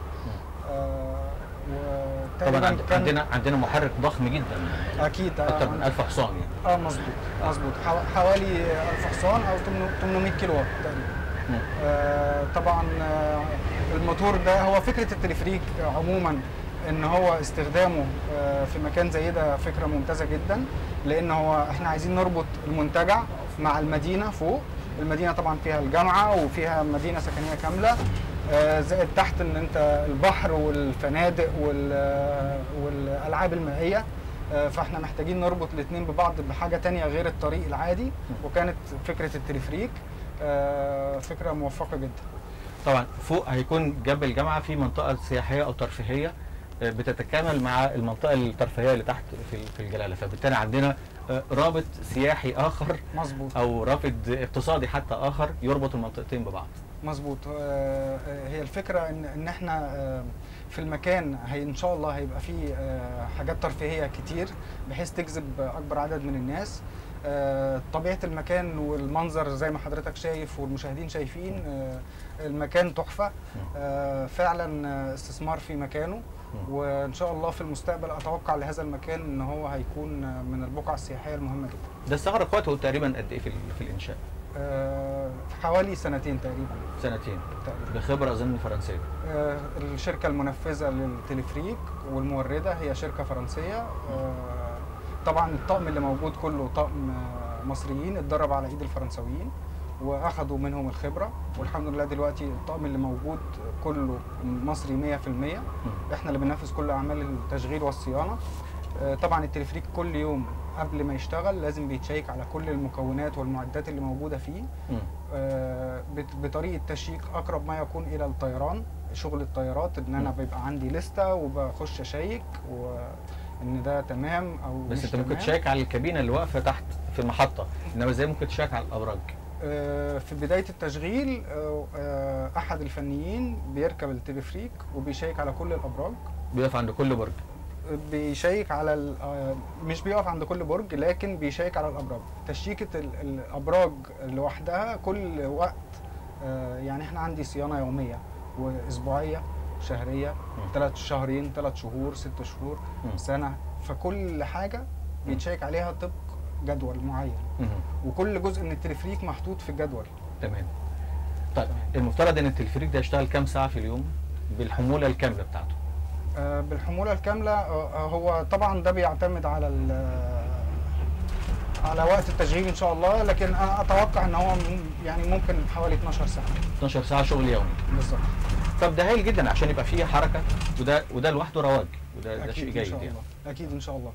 طبعا عندنا عندنا محرك ضخم جدا اكيد اكثر من 1000 حصان يعني اه مظبوط مظبوط حوالي 1000 حصان او 800 كيلو وات تقريبا آه طبعا آه الموتور ده هو فكره التلفريك عموما ان هو استخدامه آه في مكان زي ده فكره ممتازه جدا لان هو احنا عايزين نربط المنتجع مع المدينه فوق المدينه طبعا فيها الجامعه وفيها مدينه سكنيه كامله زائد تحت ان انت البحر والفنادق والالعاب المائيه فاحنا محتاجين نربط الاثنين ببعض بحاجه تانية غير الطريق العادي وكانت فكره التلفريك فكره موفقه جدا طبعا فوق هيكون جنب الجامعه في منطقه سياحيه او ترفيهيه بتتكامل مع المنطقه الترفيهيه اللي تحت في في الجلاله فبالتالي عندنا رابط سياحي اخر مظبوط او رابط اقتصادي حتى اخر يربط المنطقتين ببعض مظبوط آه، آه، هي الفكره ان ان احنا آه، في المكان هي ان شاء الله هيبقى فيه آه، حاجات ترفيهيه كتير بحيث تجذب اكبر عدد من الناس آه، طبيعه المكان والمنظر زي ما حضرتك شايف والمشاهدين شايفين آه، المكان تحفه آه، فعلا آه، استثمار في مكانه وان شاء الله في المستقبل اتوقع لهذا المكان ان هو هيكون آه، من البقع السياحيه المهمه جدا ده استغرق وقته تقريبا قد ايه في, ال- في الانشاء؟ آه، حوالي سنتين تقريبا سنتين تقريبا بخبره اظن فرنسيه آه، الشركة المنفذة للتلفريك والموردة هي شركة فرنسية آه، طبعا الطقم اللي موجود كله طقم آه، مصريين اتدرب على ايد الفرنساويين واخدوا منهم الخبرة والحمد لله دلوقتي الطقم اللي موجود كله مصري 100% احنا اللي بننفذ كل اعمال التشغيل والصيانة آه، طبعا التلفريك كل يوم قبل ما يشتغل لازم بيتشيك على كل المكونات والمعدات اللي موجودة فيه مم. آه، بت- بطريقه تشيك اقرب ما يكون الى الطيران شغل الطيارات ان انا مم. بيبقى عندي لستة وبخش اشيك وان ده تمام او بس مش انت ممكن تمام. تشيك على الكابينه اللي واقفه تحت في المحطه انما ازاي ممكن تشيك على الابراج؟ آه، في بدايه التشغيل آه، آه، احد الفنيين بيركب التلفريك وبيشيك على كل الابراج بيقف عند كل برج بيشيك على ال- آه، مش بيقف عند كل برج لكن بيشيك على الابراج تشيكه ال- الابراج لوحدها كل وقت آه، يعني احنا عندي صيانه يوميه واسبوعيه شهريه ثلاث شهرين ثلاث شهور ست شهور مم. سنه فكل حاجه بيتشيك عليها طبق جدول معين مم. وكل جزء من التلفريك محطوط في الجدول تمام طيب المفترض ان التلفريك ده يشتغل كام ساعه في اليوم بالحموله الكامله بتاعته؟ آه، بالحمولة الكاملة آه، آه، هو طبعا ده بيعتمد على ال- على وقت التشغيل ان شاء الله لكن انا اتوقع ان هو م- يعني ممكن حوالي 12 ساعة 12 ساعه شغل يومي بالظبط طب ده هايل جدا عشان يبقى فيه حركه وده وده لوحده رواج وده ده شيء اكيد ان جيد شاء يعني الله اكيد ان شاء الله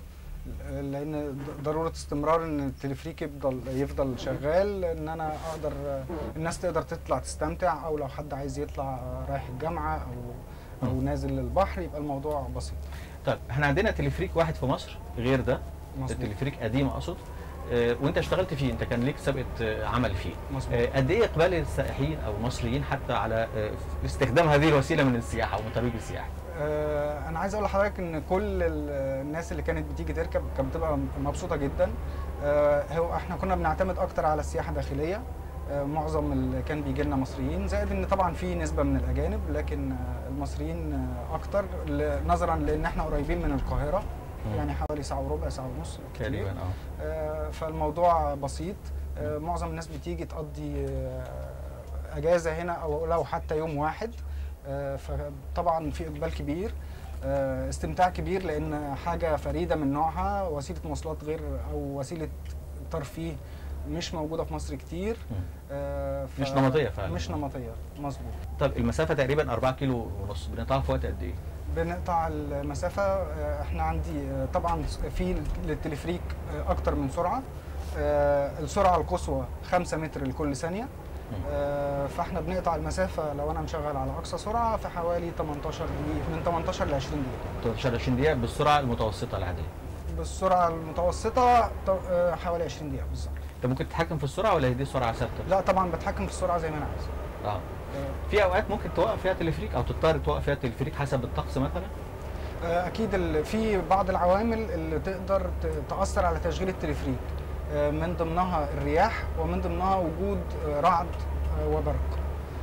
لان ض- ضروره استمرار ان التلفريك يفضل يفضل شغال ان انا اقدر الناس تقدر تطلع تستمتع او لو حد عايز يطلع رايح الجامعه او او نازل للبحر يبقى الموضوع بسيط طيب احنا عندنا تلفريك واحد في مصر غير ده مظبوط التلفريك قديم اقصد آه، وانت اشتغلت فيه انت كان ليك سابقه آه، عمل فيه مظبوط آه، قد ايه اقبال السائحين او المصريين حتى على آه، استخدام هذه الوسيله من السياحه ومن طريق السياحه آه، انا عايز اقول لحضرتك ان كل ال- الناس اللي كانت بتيجي تركب كانت بتبقى مبسوطه جدا آه، هو احنا كنا بنعتمد اكتر على السياحه الداخليه آه، معظم اللي كان بيجي لنا مصريين زائد ان طبعا في نسبه من الاجانب لكن آه، المصريين آه، اكتر ل- نظرا لان احنا قريبين من القاهره مم. يعني حوالي ساعه وربع ساعه ونص كتير تقريبا اه آه، فالموضوع بسيط آه، معظم الناس بتيجي تقضي آه، اجازه هنا او لو حتى يوم واحد آه، فطبعا في اقبال كبير آه، استمتاع كبير لان حاجه فريده من نوعها وسيله مواصلات غير او وسيله ترفيه مش موجوده في مصر كتير مم. آه، ف- مش نمطية فعلا. مش نمطيه مظبوط طب المسافه تقريبا 4 كيلو ونص بنقطعها في وقت قد ايه؟ بنقطع المسافة آه، احنا عندي آه، طبعا في للتلفريك آه، أكتر من سرعة آه، السرعة القصوى 5 متر لكل ثانية آه، فاحنا بنقطع المسافة لو أنا مشغل على أقصى سرعة في حوالي 18 دقيقة من 18 ل 20 دقيقة 13 20 دقيقه بالسرعه المتوسطه العاديه بالسرعة المتوسطة ط- آه، حوالي 20 دقيقة بالظبط انت ممكن تتحكم في السرعه ولا هي دي سرعه ثابته؟ لا طبعا بتحكم في السرعة زي ما أنا عايز اه آه، في اوقات ممكن توقف فيها تلفريك او تضطر توقف فيها تلفريك حسب الطقس مثلا آه، اكيد ال- في بعض العوامل اللي تقدر ت- تاثر على تشغيل التلفريك آه، من ضمنها الرياح ومن ضمنها وجود آه، رعد آه، وبرق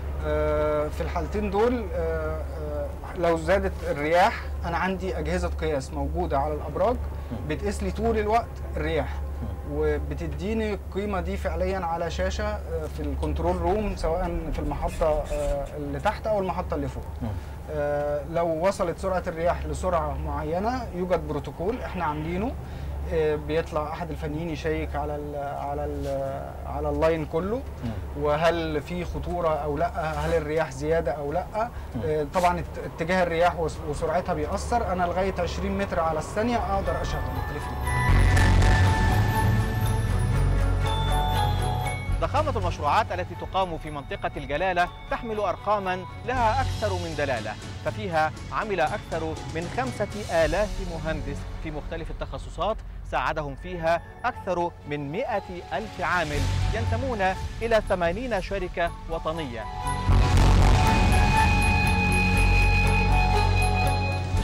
آه، في الحالتين دول آه، آه، لو زادت الرياح انا عندي اجهزه قياس موجوده على الابراج بتقيس لي طول الوقت الرياح وبتديني القيمه دي فعليا على شاشه آه، في الكنترول روم سواء في المحطه آه، اللي تحت او المحطه اللي فوق مم. آه، لو وصلت سرعه الرياح لسرعه معينه يوجد بروتوكول احنا عاملينه آه، بيطلع احد الفنيين يشيك على ال على ال على اللاين كله مم. وهل في خطوره او لا هل الرياح زياده او لا آه، طبعا ات- اتجاه الرياح وس- وسرعتها بيأثر انا لغايه 20 متر على الثانيه اقدر اشغل التليفون ضخامة المشروعات التي تقام في منطقة الجلالة تحمل أرقاما لها أكثر من دلالة ففيها عمل أكثر من خمسة آلاف مهندس في مختلف التخصصات ساعدهم فيها أكثر من مئة ألف عامل ينتمون إلى ثمانين شركة وطنية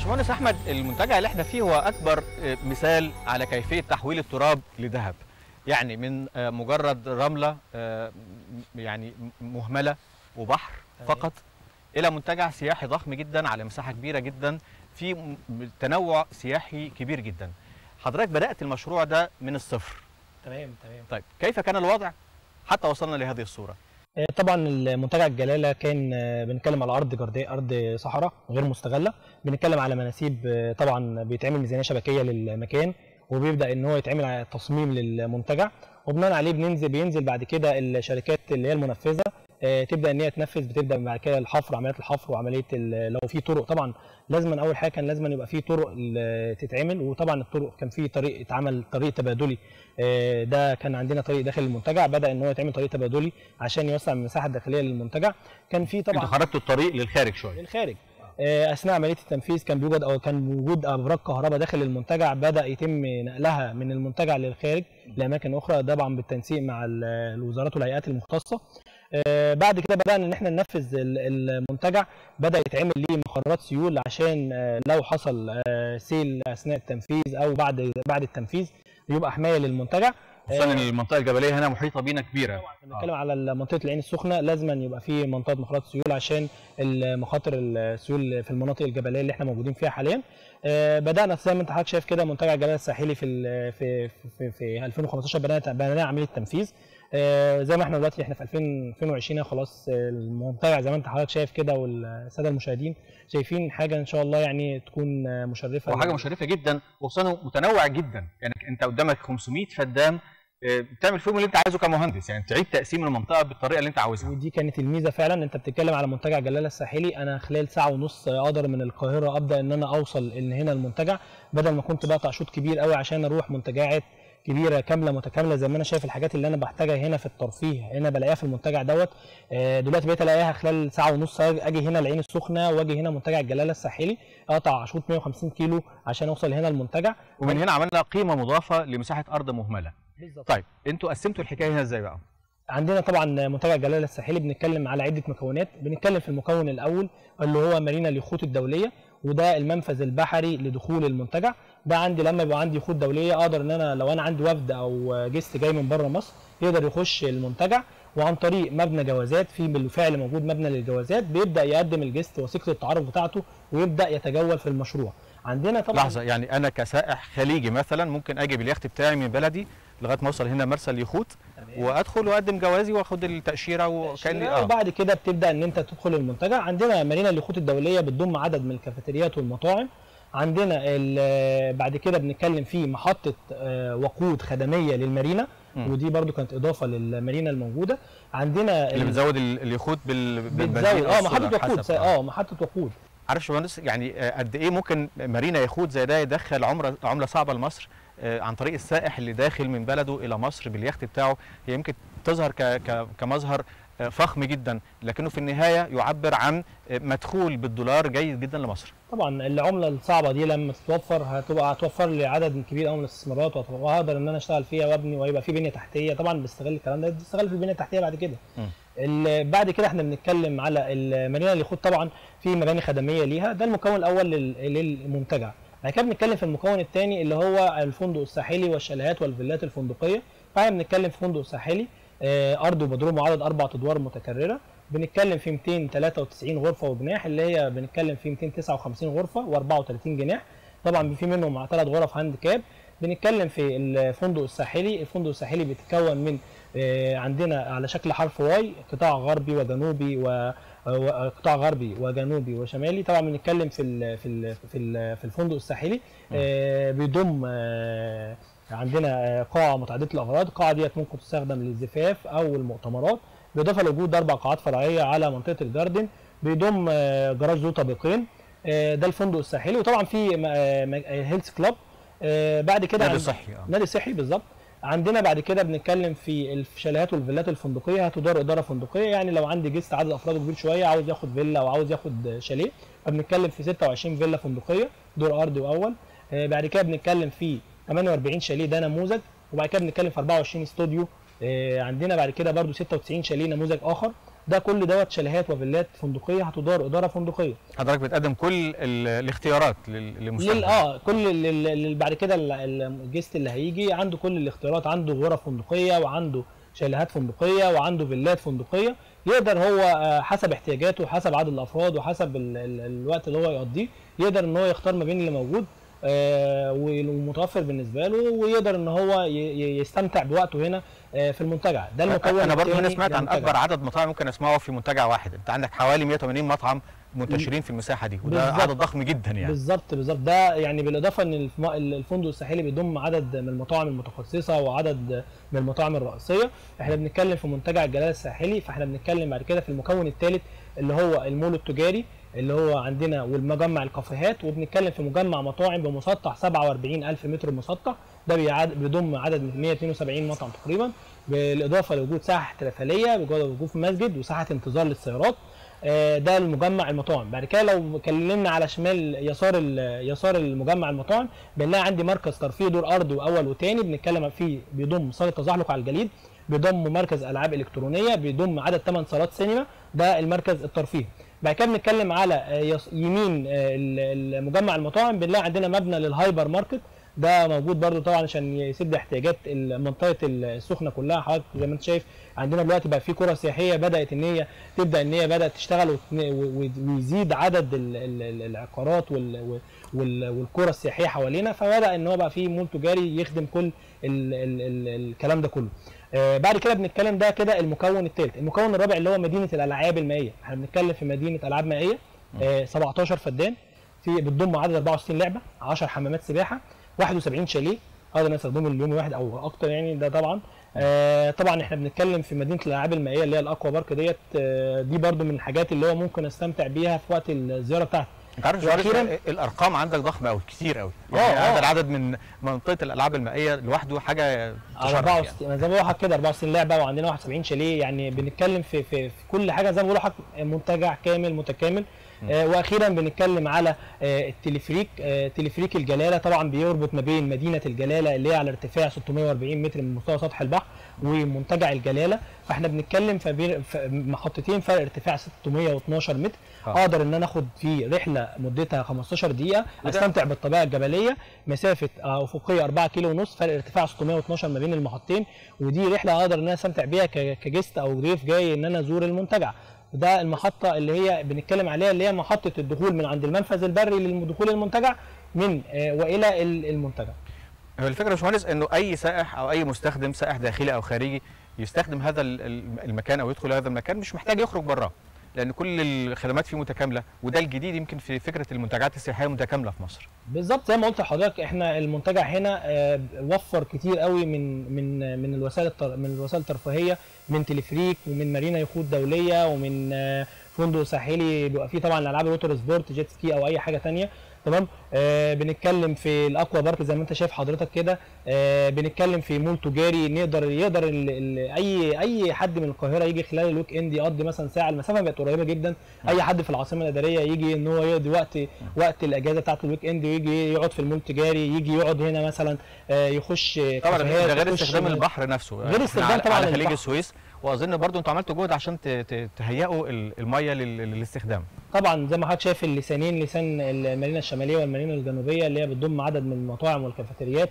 باشمهندس احمد المنتجع اللي احنا فيه هو اكبر آه، مثال على كيفيه تحويل التراب لذهب يعني من آه، مجرد رمله آه، م- يعني م- مهمله وبحر فقط الى منتجع سياحي ضخم جدا على مساحه كبيره جدا في م- م- تنوع سياحي كبير جدا حضرتك بدات المشروع ده من الصفر تمام تمام طيب كيف كان الوضع حتى وصلنا لهذه الصوره آه، طبعا المنتجع الجلاله كان آه، بنتكلم على ارض جرداء ارض صحراء غير مستغله بنتكلم على مناسيب آه، طبعا بيتعمل ميزانيه شبكيه للمكان وبيبدا ان هو يتعمل على تصميم للمنتجع وبناء عليه بننزل بينزل بعد كده الشركات اللي هي المنفذه آه، تبدا ان هي تنفذ بتبدا بعد كده الحفر عمليات الحفر وعمليه ال- لو في طرق طبعا لازما اول حاجه كان لازما يبقى في طرق ال- تتعمل وطبعا الطرق كان في طريق اتعمل طريق تبادلي آه، ده كان عندنا طريق داخل المنتجع بدا ان هو يتعمل طريق تبادلي عشان يوسع المساحه الداخليه للمنتجع كان في انتوا طبعا خرجتوا الطريق للخارج شويه للخارج آه، اثناء عمليه التنفيذ كان بيوجد او كان وجود ابراج كهرباء داخل المنتجع بدا يتم نقلها من المنتجع للخارج لاماكن اخرى طبعا بالتنسيق مع ال- الوزارات والهيئات المختصه آه، بعد كده بدانا ان احنا ننفذ ال- المنتجع بدا يتعمل ليه مخرجات سيول عشان آه، لو حصل آه، سيل اثناء التنفيذ او بعد بعد التنفيذ يبقى حمايه للمنتجع خصوصا ان المنطقه الجبليه هنا محيطه بينا كبيره بنتكلم على منطقه العين السخنه لازم يبقى في منطقه مخرجات سيول عشان مخاطر السيول في المناطق الجبليه اللي احنا موجودين فيها حاليا آه، بدانا زي ما انت حضرتك شايف كده منتجع الجبل الساحلي في ال- في في, في 2015 بدانا بدانا عمليه تنفيذ آه، زي ما احنا دلوقتي احنا في 2000 2020 خلاص آه، المنتجع زي ما انت حضرتك شايف كده والساده المشاهدين شايفين حاجه ان شاء الله يعني تكون آه، مشرفه وحاجه مشرفه جدا وخصوصا متنوع جدا يعني انت قدامك 500 فدان آه، بتعمل فيهم اللي انت عايزه كمهندس يعني تعيد تقسيم المنطقه بالطريقه اللي انت عاوزها ودي كانت الميزه فعلا انت بتتكلم على منتجع جلاله الساحلي انا خلال ساعه ونص اقدر من القاهره ابدا ان انا اوصل ان هنا المنتجع بدل ما كنت بقطع شوط كبير قوي عشان اروح منتجعات كبيره كامله متكامله زي ما انا شايف الحاجات اللي انا بحتاجها هنا في الترفيه هنا بلاقيها في المنتجع دوت آه، دلوقتي بقيت الاقيها خلال ساعه ونص اجي هنا العين السخنه واجي هنا منتجع الجلاله الساحلي اقطع شوط 150 كيلو عشان اوصل هنا المنتجع ومن هنا عملنا قيمه مضافه لمساحه ارض مهمله بالظبط طيب انتوا قسمتوا الحكايه هنا ازاي بقى عندنا طبعا منتجع جلاله الساحلي بنتكلم على عده مكونات بنتكلم في المكون الاول اللي هو مارينا اليخوت الدوليه وده المنفذ البحري لدخول المنتجع ده عندي لما يبقى عندي يخوت دوليه اقدر ان انا لو انا عندي وفد او جست جاي من بره مصر يقدر يخش المنتجع وعن طريق مبنى جوازات في بالفعل موجود مبنى للجوازات بيبدا يقدم الجست وثيقه التعارف بتاعته ويبدا يتجول في المشروع عندنا طبعا لحظه يعني انا كسائح خليجي مثلا ممكن اجي باليخت بتاعي من بلدي لغايه ما اوصل هنا مرسى اليخوت وادخل واقدم جوازي واخد التاشيره وكاني اه وبعد كده بتبدا ان انت تدخل المنتجع عندنا مارينا اليخوت الدوليه بتضم عدد من الكافيتريات والمطاعم عندنا ال- بعد كده بنتكلم في محطه آه، وقود خدميه للمارينا مم. ودي برضو كانت اضافه للمارينا الموجوده عندنا اللي ال- بتزود ال- اليخوت بال بالبنزين بتزود اه والسولار محطه وقود حسب. اه محطه وقود عارف يا باشمهندس يعني آه، قد ايه ممكن مارينا يخوت زي ده يدخل عمره عمله صعبه لمصر آه، عن طريق السائح اللي داخل من بلده الى مصر باليخت بتاعه هي يمكن تظهر ك ك كمظهر آه، فخم جدا لكنه في النهايه يعبر عن آه، مدخول بالدولار جيد جدا لمصر طبعا العمله الصعبه دي لما تتوفر هتبقى هتوفر لي عدد كبير قوي من الاستثمارات وهت- وهقدر ان انا اشتغل فيها وابني ويبقى في بنيه تحتيه طبعا بستغل الكلام ده بستغل في البنيه التحتيه بعد كده مم. ال- بعد كده احنا بنتكلم على المارينا اليخوت طبعا في مباني خدميه ليها ده المكون الاول لل- للمنتجع بعد كده بنتكلم في المكون الثاني اللي هو الفندق الساحلي والشاليهات والفيلات الفندقيه فاحنا بنتكلم في فندق ساحلي آه، ارض وبدروم وعدد اربع ادوار متكرره بنتكلم في 293 غرفه وجناح اللي هي بنتكلم في 259 غرفه و34 جناح طبعا في منهم مع ثلاث غرف هاند كاب بنتكلم في الفندق الساحلي الفندق الساحلي بيتكون من آه، عندنا على شكل حرف واي قطاع غربي وجنوبي و و- قطاع غربي وجنوبي وشمالي طبعا بنتكلم في ال في ال في ال في الفندق الساحلي آه، بيضم آه، عندنا آه، قاعه متعدده الاغراض القاعه ديت ممكن تستخدم للزفاف او المؤتمرات بالاضافه لوجود اربع قاعات فرعيه على منطقه الجاردن بيضم آه، جراج ذو طابقين آه، ده الفندق الساحلي وطبعا في م- آه، م- آه، هيلث كلاب آه، بعد كده نادي عند- صحي اه نادي صحي بالظبط عندنا بعد كده بنتكلم في الشاليهات والفيلات الفندقيه هتدار اداره فندقيه يعني لو عندي جست عدد افراد كبير شويه عاوز ياخد فيلا او عاوز ياخد شاليه فبنتكلم في 26 فيلا فندقيه دور ارضي واول آه، بعد كده بنتكلم في 48 شاليه ده نموذج وبعد كده بنتكلم في 24 استوديو آه، عندنا بعد كده برضو 96 شاليه نموذج اخر ده كل دوت شاليهات وفيلات فندقيه هتدار اداره فندقيه حضرتك بتقدم كل ال- الاختيارات لل- لل للمستخدم اه كل ال- ال- ال- بعد كده ال- ال- الجست اللي هيجي عنده كل الاختيارات عنده غرف فندقيه وعنده شاليهات فندقيه وعنده فيلات فندقيه يقدر هو آه، حسب احتياجاته وحسب عدد الافراد وحسب ال ال الوقت اللي هو يقضيه يقدر ان هو يختار ما بين اللي موجود آه، والمتوفر بالنسبه له ويقدر ان هو ي- ي- يستمتع بوقته هنا آه، في المنتجع ده المكون انا برضه هنا التاني سمعت عن للمنتجع. اكبر عدد مطاعم ممكن اسمعه في منتجع واحد انت عندك حوالي 180 مطعم منتشرين في المساحه دي وده بالظبط. عدد ضخم جدا يعني بالظبط بالظبط ده يعني بالاضافه ان الفم- الفندق الساحلي بيضم عدد من المطاعم المتخصصه وعدد من المطاعم الرئيسيه احنا بنتكلم في منتجع الجلاله الساحلي فاحنا بنتكلم بعد كده في المكون الثالث اللي هو المول التجاري اللي هو عندنا والمجمع الكافيهات وبنتكلم في مجمع مطاعم بمسطح 47000 متر مسطح ده بيعد- بيضم عدد من 172 مطعم تقريبا بالاضافه لوجود ساحه احتفاليه وجود في مسجد وساحه انتظار للسيارات آه، ده المجمع المطاعم بعد كده لو اتكلمنا على شمال يسار ال- يسار المجمع المطاعم بنلاقي عندي مركز ترفيه دور ارضي واول وثاني بنتكلم فيه بيضم صاله تزحلق على الجليد بيضم مركز العاب الكترونيه بيضم عدد 8 صالات سينما ده المركز الترفيهي بعد كده بنتكلم على آه، يس- يمين آه، ال- المجمع المطاعم بنلاقي عندنا مبنى للهايبر ماركت ده موجود برضو طبعا عشان يسد احتياجات منطقه السخنه كلها حضرتك زي ما انت شايف عندنا دلوقتي بقى في قرى سياحيه بدات ان هي تبدا ان هي بدات تشتغل وتن- و- و- ويزيد عدد ال- ال- ال- العقارات وال- وال- والقرى السياحيه حوالينا فبدا ان هو بقى في مول تجاري يخدم كل ال ال ال الكلام ده كله آه بعد كده بنتكلم ده كده المكون الثالث المكون الرابع اللي هو مدينه الالعاب المائيه احنا بنتكلم في مدينه العاب مائيه آه 17 فدان في بتضم عدد 64 لعبه 10 حمامات سباحه 71 شاليه اقدر استخدمه اليوم الواحد او اكتر يعني ده طبعا آه طبعا احنا بنتكلم في مدينه الالعاب المائيه اللي هي الاكوا بارك ديت آه دي برضو من الحاجات اللي هو ممكن استمتع بيها في وقت الزياره بتاعتي انت عارف يا وأخيراً- شوارع الارقام عندك ضخمه قوي كتير قوي آه، يعني آه. هذا العدد من منطقه الالعاب المائيه لوحده حاجه تشرف 64 يعني. زي ما بقول لحضرتك كده 64 لعبه وعندنا 71 شاليه يعني بنتكلم في في, في كل حاجه زي ما بقول لحضرتك منتجع كامل متكامل آه واخيرا بنتكلم على آه التلفريك آه تلفريك الجلاله طبعا بيربط ما بين مدينه الجلاله اللي هي على ارتفاع 640 متر من مستوى سطح البحر ومنتجع الجلاله فاحنا بنتكلم في بين- في محطتين فرق ارتفاع 612 متر آه. اقدر ان انا اخد في رحله مدتها 15 دقيقه وده- استمتع بالطبيعه الجبليه مسافه آه، افقيه 4 كيلو ونص فرق ارتفاع 612 ما بين المحطتين ودي رحله اقدر ان انا استمتع بيها ك- كجست او ضيف جاي ان انا ازور المنتجع ده المحطه اللي هي بنتكلم عليها اللي هي محطه الدخول من عند المنفذ البري للدخول المنتجع من آه، والى ال- المنتجع هو الفكره يا باشمهندس انه اي سائح او اي مستخدم سائح داخلي او خارجي يستخدم هذا ال- ال- المكان او يدخل هذا المكان مش محتاج يخرج براه لان كل الخدمات فيه متكامله وده الجديد يمكن في فكره المنتجعات السياحيه المتكامله في مصر بالظبط زي ما قلت لحضرتك احنا المنتجع هنا آه، وفر كتير قوي من من من الوسائل التر- من الوسائل الترفيهيه من تلفريك ومن مارينا يخوت دوليه ومن آه، فندق ساحلي بيبقى فيه طبعا العاب الوتر سبورت جيت سكي او اي حاجه تانية تمام آه بنتكلم في الاكوا بارك زي ما انت شايف حضرتك كده آه بنتكلم في مول تجاري نقدر يقدر ال ال اي اي حد من القاهره يجي خلال الويك اند يقضي مثلا ساعه المسافه بقت قريبه جدا اي حد في العاصمه الاداريه يجي ان هو يقضي وقت وقت الاجازه بتاعه الويك اند ويجي يقعد في المول التجاري يجي يقعد هنا مثلا آه يخش طبعا كافيهات، ده غير يخش استخدام هنا. البحر نفسه غير إحنا استخدام على- طبعاً على خليج البحر. السويس واظن برضو انتوا عملتوا جهد عشان ت- ت- تهيئوا ال- الميه لل- للاستخدام طبعا زي ما حضرتك شايف اللسانين لسان المدينه الشماليه والمدينه الجنوبيه اللي هي بتضم عدد من المطاعم والكافيتريات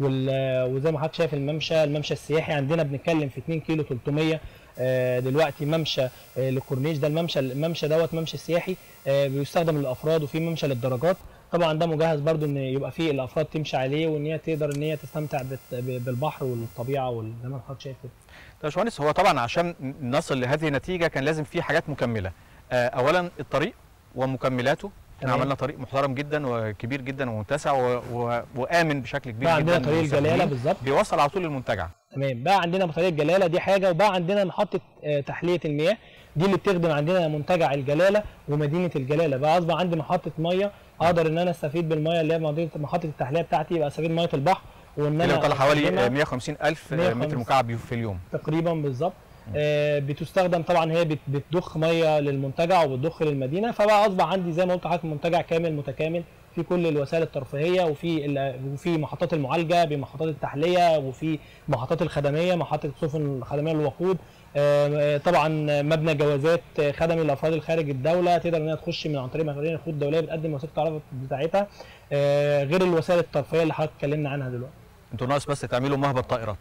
وال- وزي ما حضرتك شايف الممشى الممشى السياحي عندنا بنتكلم في 2 كيلو 300 آه، دلوقتي ممشى آه، للكورنيش ده الممشى الممشى دوت ممشى سياحي آه، بيستخدم للافراد وفي ممشى للدرجات طبعا ده مجهز برضو ان يبقى فيه الافراد تمشي عليه وان هي تقدر ان هي تستمتع بت- بالبحر والطبيعه وال- زي ما حضرتك شايف كده طيب يا باشمهندس هو طبعا عشان نصل لهذه النتيجه كان لازم في حاجات مكمله آه، اولا الطريق ومكملاته احنا تمام. عملنا طريق محترم جدا وكبير جدا ومتسع و... و... وامن بشكل كبير بقى جدا عندنا طريق الجلاله للمستخدمين. بالظبط بيوصل على طول المنتجع تمام بقى عندنا طريق جلاله دي حاجه وبقى عندنا محطه آه، تحليه المياه دي اللي بتخدم عندنا منتجع الجلاله ومدينه الجلاله بقى اصبح عندي محطه ميه اقدر ان انا استفيد بالميه اللي هي مضية- محطه التحليه بتاعتي يبقى استفيد ميه البحر وان اللي انا بيطلع حوالي أستخدمها آه، 150 الف 150 متر مكعب في اليوم تقريبا بالظبط آه، بتستخدم طبعا هي بت- بتضخ ميه للمنتجع وبتضخ للمدينه فبقى اصبح عندي زي ما قلت لحضرتك منتجع كامل متكامل في كل الوسائل الترفيهيه وفي ال- وفي محطات المعالجه بمحطات التحليه وفي محطات الخدميه محطه السفن الخدميه للوقود آه، طبعا مبنى جوازات خدمي لافراد الخارج الدوله تقدر انها تخش من عن طريق مخارج الخطوط الدوليه بتقدم وسيله التعرف بتاعتها آه، غير الوسائل الترفيهيه اللي حضرتك اتكلمنا عنها دلوقتي انتوا ناقص بس تعملوا مهبط طائرات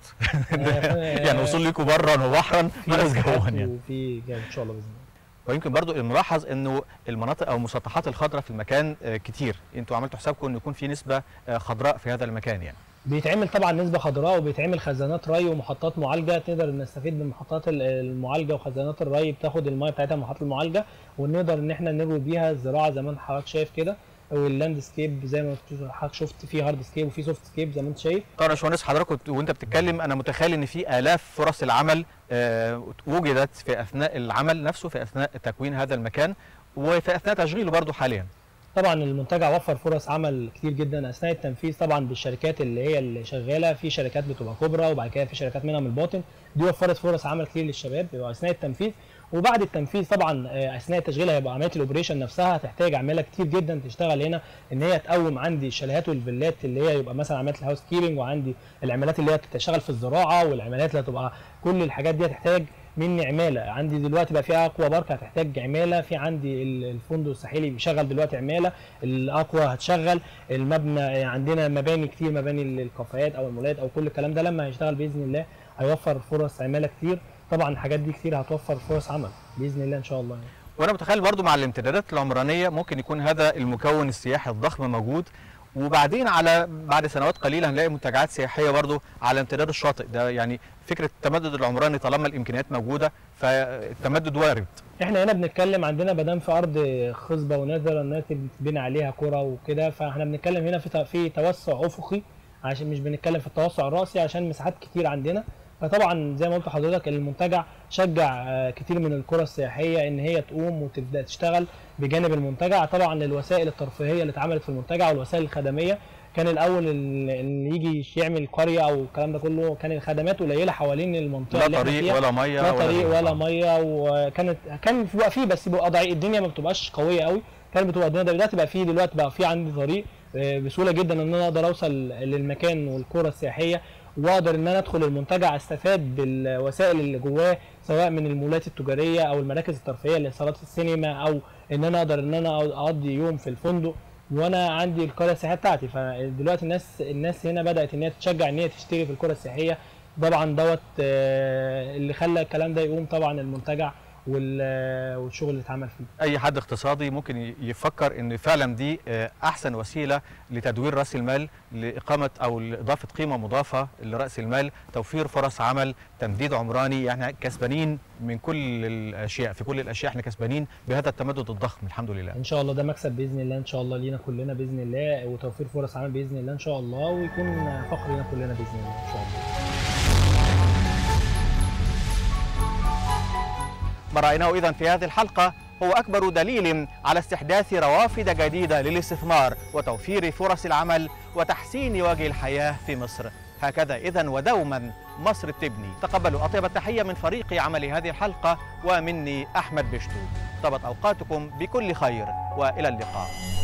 آه، يعني وصول لكم برا وبحرا في ناقص مساحات جوا يعني وفي جا- ان شاء الله باذن الله ويمكن برضو الملاحظ انه المناطق او المسطحات الخضراء في المكان آه، كتير انتوا عملتوا حسابكم انه يكون في نسبه آه، خضراء في هذا المكان يعني بيتعمل طبعا نسبه خضراء وبيتعمل خزانات ري ومحطات معالجه تقدر نستفيد من محطات ال- المعالجه وخزانات الري بتاخد الميه بتاعتها من محطات المعالجه ونقدر ان احنا نروي بيها الزراعه زي ما انت حضرتك شايف كده واللاند سكيب زي ما حضرتك شفت في هارد سكيب وفي سوفت سكيب زي ما انت شايف طبعا يا باشمهندس حضرتك وت- وانت بتتكلم انا متخيل ان في الاف فرص العمل آه، وجدت في اثناء العمل نفسه في اثناء تكوين هذا المكان وفي اثناء تشغيله برضو حاليا طبعا المنتجع وفر فرص عمل كتير جدا اثناء التنفيذ طبعا بالشركات اللي هي اللي شغاله في شركات بتبقى كبرى وبعد كده في شركات منها من الباطن دي وفرت فرص عمل كتير للشباب بيبقى اثناء التنفيذ وبعد التنفيذ طبعا آه، اثناء التشغيل هيبقى عمليه الاوبريشن نفسها هتحتاج عماله كتير جدا تشتغل هنا ان هي تقوم عندي الشاليهات والفيلات اللي هي يبقى مثلا عمليه الهاوس كيبنج وعندي العمالات اللي هي بتشتغل في الزراعه والعمالات اللي هتبقى كل الحاجات دي هتحتاج مني عماله عندي دلوقتي بقى في اقوى بارك هتحتاج عماله في عندي ال- الفندق الساحلي بيشغل دلوقتي عماله الاقوى هتشغل المبنى عندنا مباني كتير مباني الكافيهات او المولات او كل الكلام ده لما هيشتغل باذن الله هيوفر فرص عماله كتير طبعا الحاجات دي كتير هتوفر فرص عمل باذن الله ان شاء الله يعني. وانا متخيل برضو مع الامتدادات العمرانيه ممكن يكون هذا المكون السياحي الضخم موجود وبعدين على بعد سنوات قليله هنلاقي منتجعات سياحيه برضو على امتداد الشاطئ ده يعني فكره التمدد العمراني طالما الامكانيات موجوده فالتمدد وارد احنا هنا بنتكلم عندنا مادام في ارض خصبه ونادره انها تبني عليها كره وكده فاحنا بنتكلم هنا في ت- في توسع افقي عشان مش بنتكلم في التوسع الراسي عشان مساحات كتير عندنا فطبعا زي ما قلت لحضرتك المنتجع شجع آه، كتير من القرى السياحيه ان هي تقوم وتبدا تشتغل بجانب المنتجع طبعا الوسائل الترفيهيه اللي اتعملت في المنتجع والوسائل الخدميه كان الاول ال- اللي يجي يعمل قريه او الكلام ده كله كان الخدمات قليله حوالين المنطقه لا اللي احنا طريق فيها. ولا ميه لا طريق غيره. ولا ميه وكانت كان بيبقى فيه بس بيبقى ضعيف الدنيا ما بتبقاش قويه قوي كانت بتبقى الدنيا دلوقتي بقى فيه دلوقتي بقى فيه عندي طريق آه، بسهوله جدا ان انا اقدر اوصل للمكان والقرى السياحيه واقدر ان انا ادخل المنتجع استفاد بالوسائل اللي جواه سواء من المولات التجاريه او المراكز الترفيهيه اللي صالات السينما او ان انا اقدر ان انا اقضي يوم في الفندق وانا عندي القريه السياحيه بتاعتي فدلوقتي الناس الناس هنا بدات ان هي تشجع ان هي تشتري في القرى السياحيه طبعا دوت آه، اللي خلى الكلام ده يقوم طبعا المنتجع وال- والشغل اللي اتعمل فيه اي حد اقتصادي ممكن ي- يفكر ان فعلا دي آه، احسن وسيله لتدوير راس المال لاقامه او لاضافه قيمه مضافه لراس المال توفير فرص عمل تمديد عمراني يعني كسبانين من كل الاشياء في كل الاشياء احنا كسبانين بهذا التمدد الضخم الحمد لله ان شاء الله ده مكسب باذن الله ان شاء الله لينا كلنا باذن الله وتوفير فرص عمل باذن الله ان شاء الله ويكون فخر لنا كلنا باذن الله ان شاء الله ما رأيناه إذا في هذه الحلقة هو أكبر دليل على استحداث روافد جديدة للاستثمار وتوفير فرص العمل وتحسين وجه الحياة في مصر هكذا إذا ودوما مصر بتبني تقبلوا أطيب التحية من فريق عمل هذه الحلقة ومني أحمد بشتو طبت أوقاتكم بكل خير وإلى اللقاء